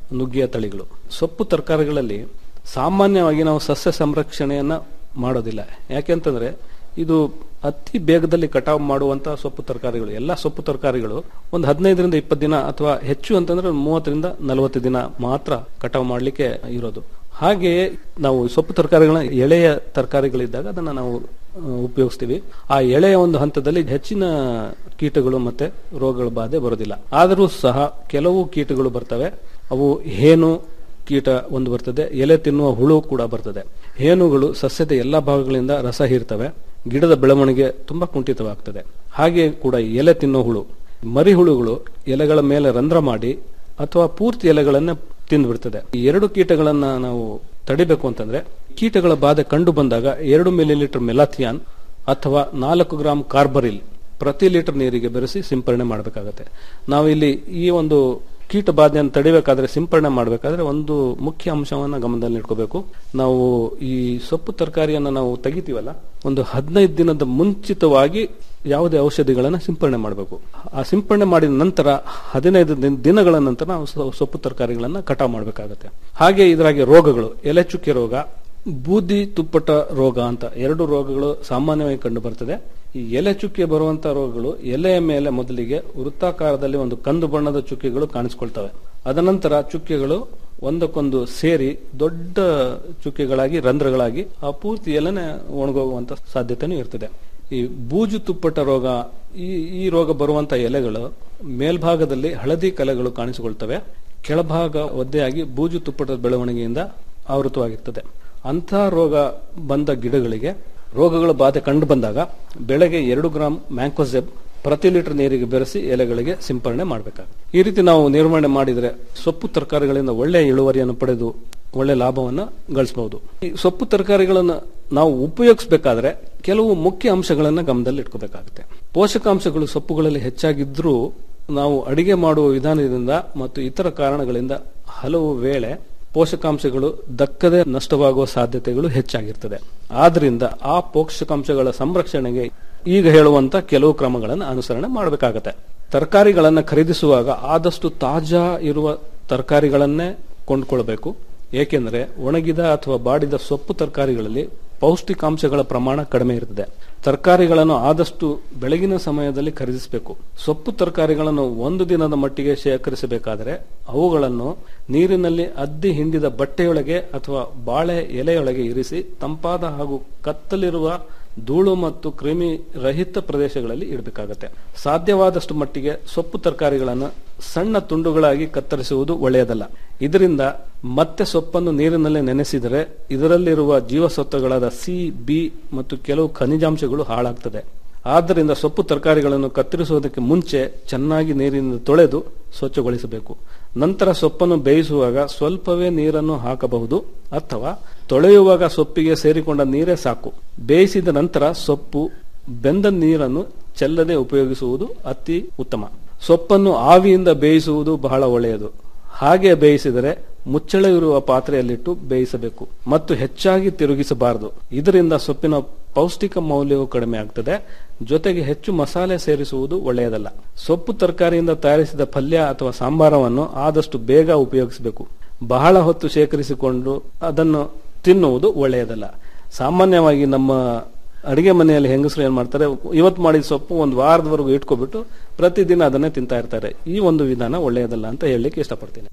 ನುಗ್ಗಿಯ ತಳಿಗಳು ಸೊಪ್ಪು ತರಕಾರಿಗಳಲ್ಲಿ ಸಾಮಾನ್ಯವಾಗಿ ನಾವು ಸಸ್ಯ ಸಂರಕ್ಷಣೆಯನ್ನ ಮಾಡೋದಿಲ್ಲ ಯಾಕೆಂತಂದ್ರೆ ಇದು ಅತಿ ಬೇಗದಲ್ಲಿ ಕಟಾವು ಮಾಡುವಂತಹ ಸೊಪ್ಪು ತರಕಾರಿಗಳು ಎಲ್ಲ ಸೊಪ್ಪು ತರಕಾರಿಗಳು ಒಂದು ಹದಿನೈದರಿಂದ ಇಪ್ಪತ್ತು ದಿನ ಅಥವಾ ಹೆಚ್ಚು ಅಂತಂದ್ರೆ ಒಂದು ಮೂವತ್ತರಿಂದ ನಲವತ್ತು ದಿನ ಮಾತ್ರ ಕಟಾವು ಮಾಡಲಿಕ್ಕೆ ಇರೋದು ಹಾಗೆಯೇ ನಾವು ಸೊಪ್ಪು ತರಕಾರಿಗಳನ್ನ ಎಳೆಯ ತರಕಾರಿಗಳಿದ್ದಾಗ ಅದನ್ನ ನಾವು ಆ, ಉಪಯೋಗಿಸ್ತೀವಿ ಆ ಎಳೆಯ ಒಂದು ಹಂತದಲ್ಲಿ ಹೆಚ್ಚಿನ ಕೀಟಗಳು ಮತ್ತೆ ರೋಗಗಳ ಬಾಧೆ ಬರೋದಿಲ್ಲ ಆದರೂ ಸಹ ಕೆಲವು ಕೀಟಗಳು ಬರ್ತವೆ ಅವು ಹೇನು ಕೀಟ ಒಂದು ಬರ್ತದೆ ಎಲೆ ತಿನ್ನುವ ಹುಳು ಕೂಡ ಬರ್ತದೆ ಹೇನುಗಳು ಸಸ್ಯದ ಎಲ್ಲಾ ಭಾಗಗಳಿಂದ ರಸ ಹೀರ್ತವೆ ಗಿಡದ ಬೆಳವಣಿಗೆ ತುಂಬಾ ಕುಂಠಿತವಾಗ್ತದೆ ಹಾಗೆ ಕೂಡ ಎಲೆ ತಿನ್ನೋ ಹುಳು ಮರಿ ಹುಳುಗಳು ಎಲೆಗಳ ಮೇಲೆ ರಂಧ್ರ ಮಾಡಿ ಅಥವಾ ಪೂರ್ತಿ ಎಲೆಗಳನ್ನ ತಿಂದ್ಬಿಡ್ತದೆ ಈ ಎರಡು ಕೀಟಗಳನ್ನ ನಾವು ತಡಿಬೇಕು ಅಂತಂದ್ರೆ ಕೀಟಗಳ ಬಾಧೆ ಕಂಡು ಬಂದಾಗ ಎರಡು ಮಿಲಿಲೀಟರ್ ಮೆಲಾಥಿಯಾನ್ ಅಥವಾ ನಾಲ್ಕು ಗ್ರಾಂ ಕಾರ್ಬರಿಲ್ ಪ್ರತಿ ಲೀಟರ್ ನೀರಿಗೆ ಬೆರೆಸಿ ಸಿಂಪರಣೆ ಮಾಡಬೇಕಾಗತ್ತೆ ನಾವು ಇಲ್ಲಿ ಈ ಒಂದು ಕೀಟ ಬಾಧೆಯನ್ನು ತಡಿಬೇಕಾದ್ರೆ ಸಿಂಪರಣೆ ಮಾಡಬೇಕಾದ್ರೆ ಒಂದು ಮುಖ್ಯ ಅಂಶವನ್ನ ಗಮನದಲ್ಲಿ ಇಟ್ಕೋಬೇಕು ನಾವು ಈ ಸೊಪ್ಪು ತರಕಾರಿಯನ್ನ ನಾವು ತೆಗಿತೀವಲ್ಲ ಒಂದು ಹದಿನೈದು ದಿನದ ಮುಂಚಿತವಾಗಿ ಯಾವುದೇ ಔಷಧಿಗಳನ್ನ ಸಿಂಪರಣೆ ಮಾಡಬೇಕು ಆ ಸಿಂಪರಣೆ ಮಾಡಿದ ನಂತರ ಹದಿನೈದು ದಿನ- ದಿನಗಳ ನಂತರ ನಾವು ಸೊ- ಸೊಪ್ಪು ತರಕಾರಿಗಳನ್ನ ಕಟಾವು ಮಾಡಬೇಕಾಗತ್ತೆ ಹಾಗೆ ಇದರಾಗಿ ರೋಗಗಳು ಎಲೆ ಚುಕ್ಕೆ ರೋಗ ಬೂದಿ ತುಪ್ಪಟ ರೋಗ ಅಂತ ಎರಡು ರೋಗಗಳು ಸಾಮಾನ್ಯವಾಗಿ ಕಂಡು ಬರ್ತದೆ ಈ ಎಲೆ ಚುಕ್ಕೆ ಬರುವಂತಹ ರೋಗಗಳು ಎಲೆಯ ಮೇಲೆ ಮೊದಲಿಗೆ ವೃತ್ತಾಕಾರದಲ್ಲಿ ಒಂದು ಕಂದು ಬಣ್ಣದ ಚುಕ್ಕೆಗಳು ಕಾಣಿಸ್ಕೊಳ್ತವೆ ಅದನಂತರ ಚುಕ್ಕೆಗಳು ಒಂದಕ್ಕೊಂದು ಸೇರಿ ದೊಡ್ಡ ಚುಕ್ಕೆಗಳಾಗಿ ರಂಧ್ರಗಳಾಗಿ ಆ ಪೂರ್ತಿ ಎಲೆನೆ ಒಣಗೋಗುವಂತ ಸಾಧ್ಯತೆನೂ ಇರ್ತದೆ ಈ ಬೂಜು ತುಪ್ಪಟ ರೋಗ ಈ ಈ ರೋಗ ಬರುವಂತ ಎಲೆಗಳು ಮೇಲ್ಭಾಗದಲ್ಲಿ ಹಳದಿ ಕಲೆಗಳು ಕಾಣಿಸಿಕೊಳ್ತವೆ ಕೆಳಭಾಗ ಒದ್ದೆಯಾಗಿ ಬೂಜು ತುಪ್ಪಟದ ಬೆಳವಣಿಗೆಯಿಂದ ಆವೃತವಾಗಿರ್ತದೆ ಅಂಥ ರೋಗ ಬಂದ ಗಿಡಗಳಿಗೆ ರೋಗಗಳ ಬಾಧೆ ಕಂಡು ಬಂದಾಗ ಬೆಳೆಗೆ ಎರಡು ಗ್ರಾಂ ಮ್ಯಾಂಕೋಸೆಬ್ ಪ್ರತಿ ಲೀಟರ್ ನೀರಿಗೆ ಬೆರೆಸಿ ಎಲೆಗಳಿಗೆ ಸಿಂಪರಣೆ ಮಾಡಬೇಕಾಗುತ್ತೆ ಈ ರೀತಿ ನಾವು ನಿರ್ವಹಣೆ ಮಾಡಿದರೆ ಸೊಪ್ಪು ತರಕಾರಿಗಳಿಂದ ಒಳ್ಳೆಯ ಇಳುವರಿಯನ್ನು ಪಡೆದು ಒಳ್ಳೆ ಲಾಭವನ್ನ ಗಳಿಸಬಹುದು ಈ ಸೊಪ್ಪು ತರಕಾರಿಗಳನ್ನು ನಾವು ಉಪಯೋಗಿಸಬೇಕಾದ್ರೆ ಕೆಲವು ಮುಖ್ಯ ಅಂಶಗಳನ್ನ ಗಮನದಲ್ಲಿ ಇಟ್ಕೋಬೇಕಾಗುತ್ತೆ ಪೋಷಕಾಂಶಗಳು ಸೊಪ್ಪುಗಳಲ್ಲಿ ಹೆಚ್ಚಾಗಿದ್ರೂ ನಾವು ಅಡಿಗೆ ಮಾಡುವ ವಿಧಾನದಿಂದ ಮತ್ತು ಇತರ ಕಾರಣಗಳಿಂದ ಹಲವು ವೇಳೆ ಪೋಷಕಾಂಶಗಳು ದಕ್ಕದೆ ನಷ್ಟವಾಗುವ ಸಾಧ್ಯತೆಗಳು ಹೆಚ್ಚಾಗಿರ್ತದೆ ಆದ್ರಿಂದ ಆ ಪೋಷಕಾಂಶಗಳ ಸಂರಕ್ಷಣೆಗೆ ಈಗ ಹೇಳುವಂತ ಕೆಲವು ಕ್ರಮಗಳನ್ನು ಅನುಸರಣೆ ಮಾಡಬೇಕಾಗತ್ತೆ ತರಕಾರಿಗಳನ್ನ ಖರೀದಿಸುವಾಗ ಆದಷ್ಟು ತಾಜಾ ಇರುವ ತರಕಾರಿಗಳನ್ನೇ ಕೊಂಡ್ಕೊಳ್ಬೇಕು ಏಕೆಂದ್ರೆ ಒಣಗಿದ ಅಥವಾ ಬಾಡಿದ ಸೊಪ್ಪು ತರಕಾರಿಗಳಲ್ಲಿ ಪೌಷ್ಟಿಕಾಂಶಗಳ ಪ್ರಮಾಣ ಕಡಿಮೆ ಇರ್ತದೆ ತರಕಾರಿಗಳನ್ನು ಆದಷ್ಟು ಬೆಳಗಿನ ಸಮಯದಲ್ಲಿ ಖರೀದಿಸಬೇಕು ಸೊಪ್ಪು ತರಕಾರಿಗಳನ್ನು ಒಂದು ದಿನದ ಮಟ್ಟಿಗೆ ಶೇಖರಿಸಬೇಕಾದರೆ ಅವುಗಳನ್ನು ನೀರಿನಲ್ಲಿ ಅದ್ದಿ ಹಿಂಡಿದ ಬಟ್ಟೆಯೊಳಗೆ ಅಥವಾ ಬಾಳೆ ಎಲೆಯೊಳಗೆ ಇರಿಸಿ ತಂಪಾದ ಹಾಗೂ ಕತ್ತಲಿರುವ ಧೂಳು ಮತ್ತು ಕ್ರಿಮಿ ರಹಿತ ಪ್ರದೇಶಗಳಲ್ಲಿ ಇಡಬೇಕಾಗತ್ತೆ ಸಾಧ್ಯವಾದಷ್ಟು ಮಟ್ಟಿಗೆ ಸೊಪ್ಪು ತರಕಾರಿಗಳನ್ನು ಸಣ್ಣ ತುಂಡುಗಳಾಗಿ ಕತ್ತರಿಸುವುದು ಒಳ್ಳೆಯದಲ್ಲ ಇದರಿಂದ ಮತ್ತೆ ಸೊಪ್ಪನ್ನು ನೀರಿನಲ್ಲಿ ನೆನೆಸಿದರೆ ಇದರಲ್ಲಿರುವ ಜೀವಸತ್ವಗಳಾದ ಸಿ ಬಿ ಮತ್ತು ಕೆಲವು ಖನಿಜಾಂಶಗಳು ಹಾಳಾಗ್ತದೆ ಆದ್ದರಿಂದ ಸೊಪ್ಪು ತರಕಾರಿಗಳನ್ನು ಕತ್ತರಿಸುವುದಕ್ಕೆ ಮುಂಚೆ ಚೆನ್ನಾಗಿ ನೀರಿನಿಂದ ತೊಳೆದು ಸ್ವಚ್ಛಗೊಳಿಸಬೇಕು ನಂತರ ಸೊಪ್ಪನ್ನು ಬೇಯಿಸುವಾಗ ಸ್ವಲ್ಪವೇ ನೀರನ್ನು ಹಾಕಬಹುದು ಅಥವಾ ತೊಳೆಯುವಾಗ ಸೊಪ್ಪಿಗೆ ಸೇರಿಕೊಂಡ ನೀರೇ ಸಾಕು ಬೇಯಿಸಿದ ನಂತರ ಸೊಪ್ಪು ಬೆಂದ ನೀರನ್ನು ಚೆಲ್ಲದೆ ಉಪಯೋಗಿಸುವುದು ಅತಿ ಉತ್ತಮ ಸೊಪ್ಪನ್ನು ಆವಿಯಿಂದ ಬೇಯಿಸುವುದು ಬಹಳ ಒಳ್ಳೆಯದು ಹಾಗೆ ಬೇಯಿಸಿದರೆ ಮುಚ್ಚಳವಿರುವ ಪಾತ್ರೆಯಲ್ಲಿಟ್ಟು ಬೇಯಿಸಬೇಕು ಮತ್ತು ಹೆಚ್ಚಾಗಿ ತಿರುಗಿಸಬಾರದು ಇದರಿಂದ ಸೊಪ್ಪಿನ ಪೌಷ್ಟಿಕ ಮೌಲ್ಯವು ಕಡಿಮೆ ಆಗ್ತದೆ ಜೊತೆಗೆ ಹೆಚ್ಚು ಮಸಾಲೆ ಸೇರಿಸುವುದು ಒಳ್ಳೆಯದಲ್ಲ ಸೊಪ್ಪು ತರಕಾರಿಯಿಂದ ತಯಾರಿಸಿದ ಪಲ್ಯ ಅಥವಾ ಸಾಂಬಾರವನ್ನು ಆದಷ್ಟು ಬೇಗ ಉಪಯೋಗಿಸಬೇಕು ಬಹಳ ಹೊತ್ತು ಶೇಖರಿಸಿಕೊಂಡು ಅದನ್ನು ತಿನ್ನುವುದು ಒಳ್ಳೆಯದಲ್ಲ ಸಾಮಾನ್ಯವಾಗಿ ನಮ್ಮ ಅಡಿಗೆ ಮನೆಯಲ್ಲಿ ಹೆಂಗಸರು ಏನ್ ಮಾಡ್ತಾರೆ ಇವತ್ತು ಮಾಡಿದ ಸೊಪ್ಪು ಒಂದು ವಾರದವರೆಗೂ ಇಟ್ಕೊಬಿಟ್ಟು ಪ್ರತಿದಿನ ಅದನ್ನೇ ತಿಂತಾ ಇರ್ತಾರೆ ಈ ಒಂದು ವಿಧಾನ ಒಳ್ಳೆಯದಲ್ಲ ಅಂತ ಹೇಳಲಿಕ್ಕೆ ಇಷ್ಟಪಡ್ತೀನಿ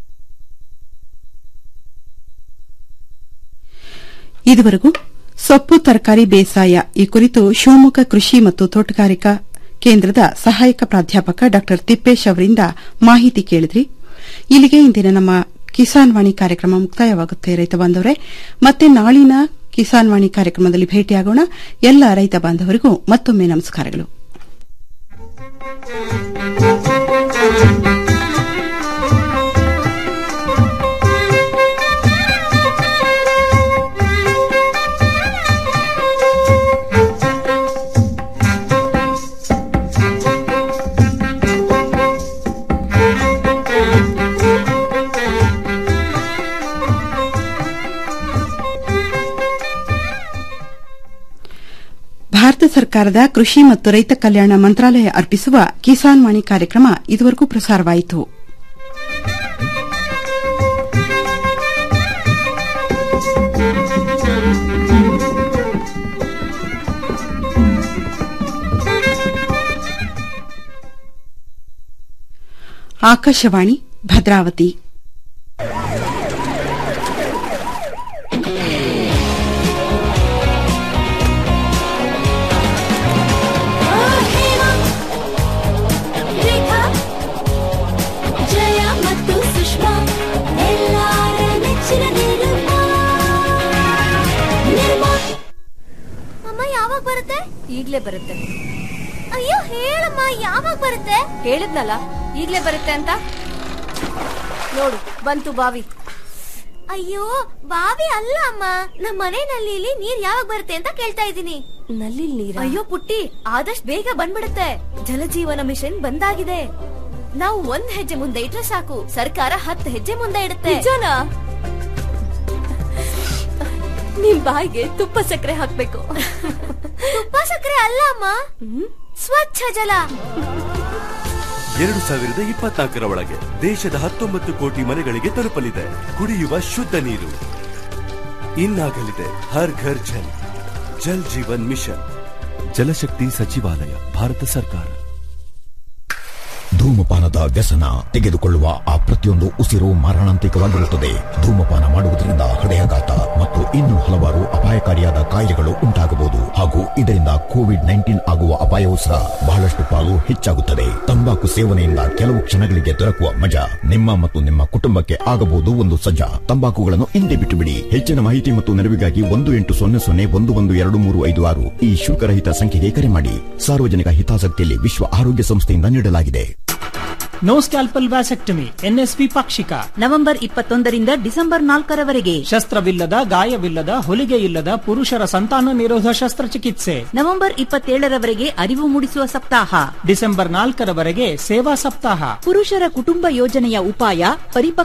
ಇದುವರೆಗೂ ಸೊಪ್ಪು ತರಕಾರಿ ಬೇಸಾಯ ಈ ಕುರಿತು ಶಿವಮೊಗ್ಗ ಕೃಷಿ ಮತ್ತು ತೋಟಗಾರಿಕಾ ಕೇಂದ್ರದ ಸಹಾಯಕ ಪ್ರಾಧ್ಯಾಪಕ ಡಾ ತಿಪ್ಪೇಶ್ ಅವರಿಂದ ಮಾಹಿತಿ ಕೇಳಿದ್ರಿ ಇಲ್ಲಿಗೆ ಇಂದಿನ ನಮ್ಮ ಕಿಸಾನ್ ವಾಣಿ ಕಾರ್ಯಕ್ರಮ ಮುಕ್ತಾಯವಾಗುತ್ತೆ ರೈತ ಬಾಂಧವರೇ ಮತ್ತೆ ನಾಳಿನ ಕಿಸಾನ್ ವಾಣಿ ಕಾರ್ಯಕ್ರಮದಲ್ಲಿ ಭೇಟಿಯಾಗೋಣ ಎಲ್ಲ ರೈತ ಬಾಂಧವರಿಗೂ ಮತ್ತೊಮ್ಮೆ ನಮಸ್ಕಾರಗಳು ಭಾರತ ಸರ್ಕಾರದ ಕೃಷಿ ಮತ್ತು ರೈತ ಕಲ್ಯಾಣ ಮಂತ್ರಾಲಯ ಅರ್ಪಿಸುವ ಕಿಸಾನ್ ವಾಣಿ ಕಾರ್ಯಕ್ರಮ ಇದುವರೆಗೂ ಪ್ರಸಾರವಾಯಿತು ಆಕಾಶವಾಣಿ ಭದ್ರಾವತಿ ರೇಖಾ ಜಯ ಮತ್ತು ಸುಷ್ಮಾ ಎಲ್ಲಾರ ನೆಚ್ಚಿನ ನಿರ್ಮಾ ನಿರ್ಮಾ ಅಮ್ಮ ಯಾವಾಗ ಬರುತ್ತೆ ಈಗ್ಲೇ ಬರುತ್ತೆ ಅಯ್ಯೋ ಹೇಳಮ್ಮ ಯಾವಾಗ ಬರುತ್ತೆ ಹೇಳಿದ್ನಲ್ಲ ಈಗ್ಲೇ ಬರುತ್ತೆ ಅಂತ ನೋಡು ಬಂತು ಬಾವಿ ಅಯ್ಯೋ ಬಾವಿ ಅಲ್ಲ ಅಮ್ಮ ನಮ್ಮ ಮನೆ ನಲ್ಲಿಲಿ ನೀರ್ ಯಾವಾಗ ಬರುತ್ತೆ ಅಂತ ಕೇಳ್ತಾ ಇದ್ದೀನಿ ನಲ್ಲಿ ನೀರ ಅಯ್ಯೋ ಪುಟ್ಟಿ ಆದಷ್ಟು ಬೇಗ ಬಂದ್ಬಿಡುತ್ತೆ ಜಲಜೀವನ ಮಿಷನ್ ಬಂದಾಗಿದೆ ನಾವು ಒಂದ್ ಹೆಜ್ಜೆ ಮುಂದೆ ಇಟ್ರೆ ಸಾಕು ಸರ್ಕಾರ ಹತ್ತು ಹೆಜ್ಜೆ ಮುಂದೆ ಇಡುತ್ತೆ ನಿಜನಾ ನಿಮ್ ಬಾಯಿಗೆ ತುಪ್ಪ ಸಕ್ಕರೆ ಹಾಕ್ಬೇಕು ತುಪ್ಪ ಸಕ್ಕರೆ ಅಲ್ಲ ಅಮ್ಮ ಸ್ವಚ್ಛ ಜಲ ಎರಡು ಸಾವಿರದ ಇಪ್ಪತ್ನಾಲ್ಕರ ಒಳಗೆ ದೇಶದ ಹತ್ತೊಂಬತ್ತು ಕೋಟಿ ಮನೆಗಳಿಗೆ ತಲುಪಲಿದೆ ಕುಡಿಯುವ ಶುದ್ಧ ನೀರು ಇನ್ನಾಗಲಿದೆ ಹರ್ ಘರ್ ಜಲ್ ಜಲ್ ಜೀವನ್ ಮಿಷನ್ ಜಲಶಕ್ತಿ ಸಚಿವಾಲಯ ಭಾರತ ಸರ್ಕಾರ ಧೂಮಪಾನದ ವ್ಯಸನ ತೆಗೆದುಕೊಳ್ಳುವ ಆ ಪ್ರತಿಯೊಂದು ಉಸಿರು ಮಾರಣಾಂತಿಕವಾಗಿರುತ್ತದೆ ಧೂಮಪಾನ ಮಾಡುವುದರಿಂದ ಹೃದಯಾಘಾತ ಮತ್ತು ಇನ್ನು ಹಲವಾರು ಅಪಾಯಕಾರಿಯಾದ ಕಾಯಿಲೆಗಳು ಉಂಟಾಗಬಹುದು ಹಾಗೂ ಇದರಿಂದ ಕೋವಿಡ್ ನೈನ್ಟೀನ್ ಆಗುವ ಅಪಾಯವೂ ಸಹ ಬಹಳಷ್ಟು ಪಾಲು ಹೆಚ್ಚಾಗುತ್ತದೆ ತಂಬಾಕು ಸೇವನೆಯಿಂದ ಕೆಲವು ಕ್ಷಣಗಳಿಗೆ ದೊರಕುವ ಮಜಾ ನಿಮ್ಮ ಮತ್ತು ನಿಮ್ಮ ಕುಟುಂಬಕ್ಕೆ ಆಗಬಹುದು ಒಂದು ಸಜ್ಜಾ ತಂಬಾಕುಗಳನ್ನು ಹಿಂದೆ ಬಿಟ್ಟು ಬಿಡಿ ಹೆಚ್ಚಿನ ಮಾಹಿತಿ ಮತ್ತು ನೆರವಿಗಾಗಿ ಒಂದು ಎಂಟು ಸೊನ್ನೆ ಸೊನ್ನೆ ಒಂದು ಒಂದು ಎರಡು ಮೂರು ಐದು ಆರು ಈ ಶುಲ್ಕರಹಿತ ಸಂಖ್ಯೆಗೆ ಕರೆ ಮಾಡಿ ಸಾರ್ವಜನಿಕ ಹಿತಾಸಕ್ತಿಯಲ್ಲಿ ವಿಶ್ವ ಆರೋಗ್ಯ ಸಂಸ್ಥೆಯಿಂದ ನೀಡಲಾಗಿದೆ ನೋ ಸ್ಕ್ಯಾಲ್ಪಲ್ ವ್ಯಾಸೆಕ್ಟಮಿ ಎನ್ಎಸ್ಪಿ ಪಾಕ್ಷಿಕ ನವೆಂಬರ್ ಇಪ್ಪತ್ತೊಂದರಿಂದ ಡಿಸೆಂಬರ್ ನಾಲ್ಕರವರೆಗೆ ಶಸ್ತ್ರವಿಲ್ಲದ ಗಾಯವಿಲ್ಲದ ಹೊಲಿಗೆ ಇಲ್ಲದ ಪುರುಷರ ಸಂತಾನ ನಿರೋಧ ಶಸ್ತ್ರಚಿಕಿತ್ಸೆ ನವೆಂಬರ್ ಇಪ್ಪತ್ತೇಳರವರೆಗೆ ಅರಿವು ಮೂಡಿಸುವ ಸಪ್ತಾಹ ಡಿಸೆಂಬರ್ ನಾಲ್ಕರವರೆಗೆ ಸೇವಾ ಸಪ್ತಾಹ ಪುರುಷರ ಕುಟುಂಬ ಯೋಜನೆಯ ಉಪಾಯ ಪರಿಪಕ್ವ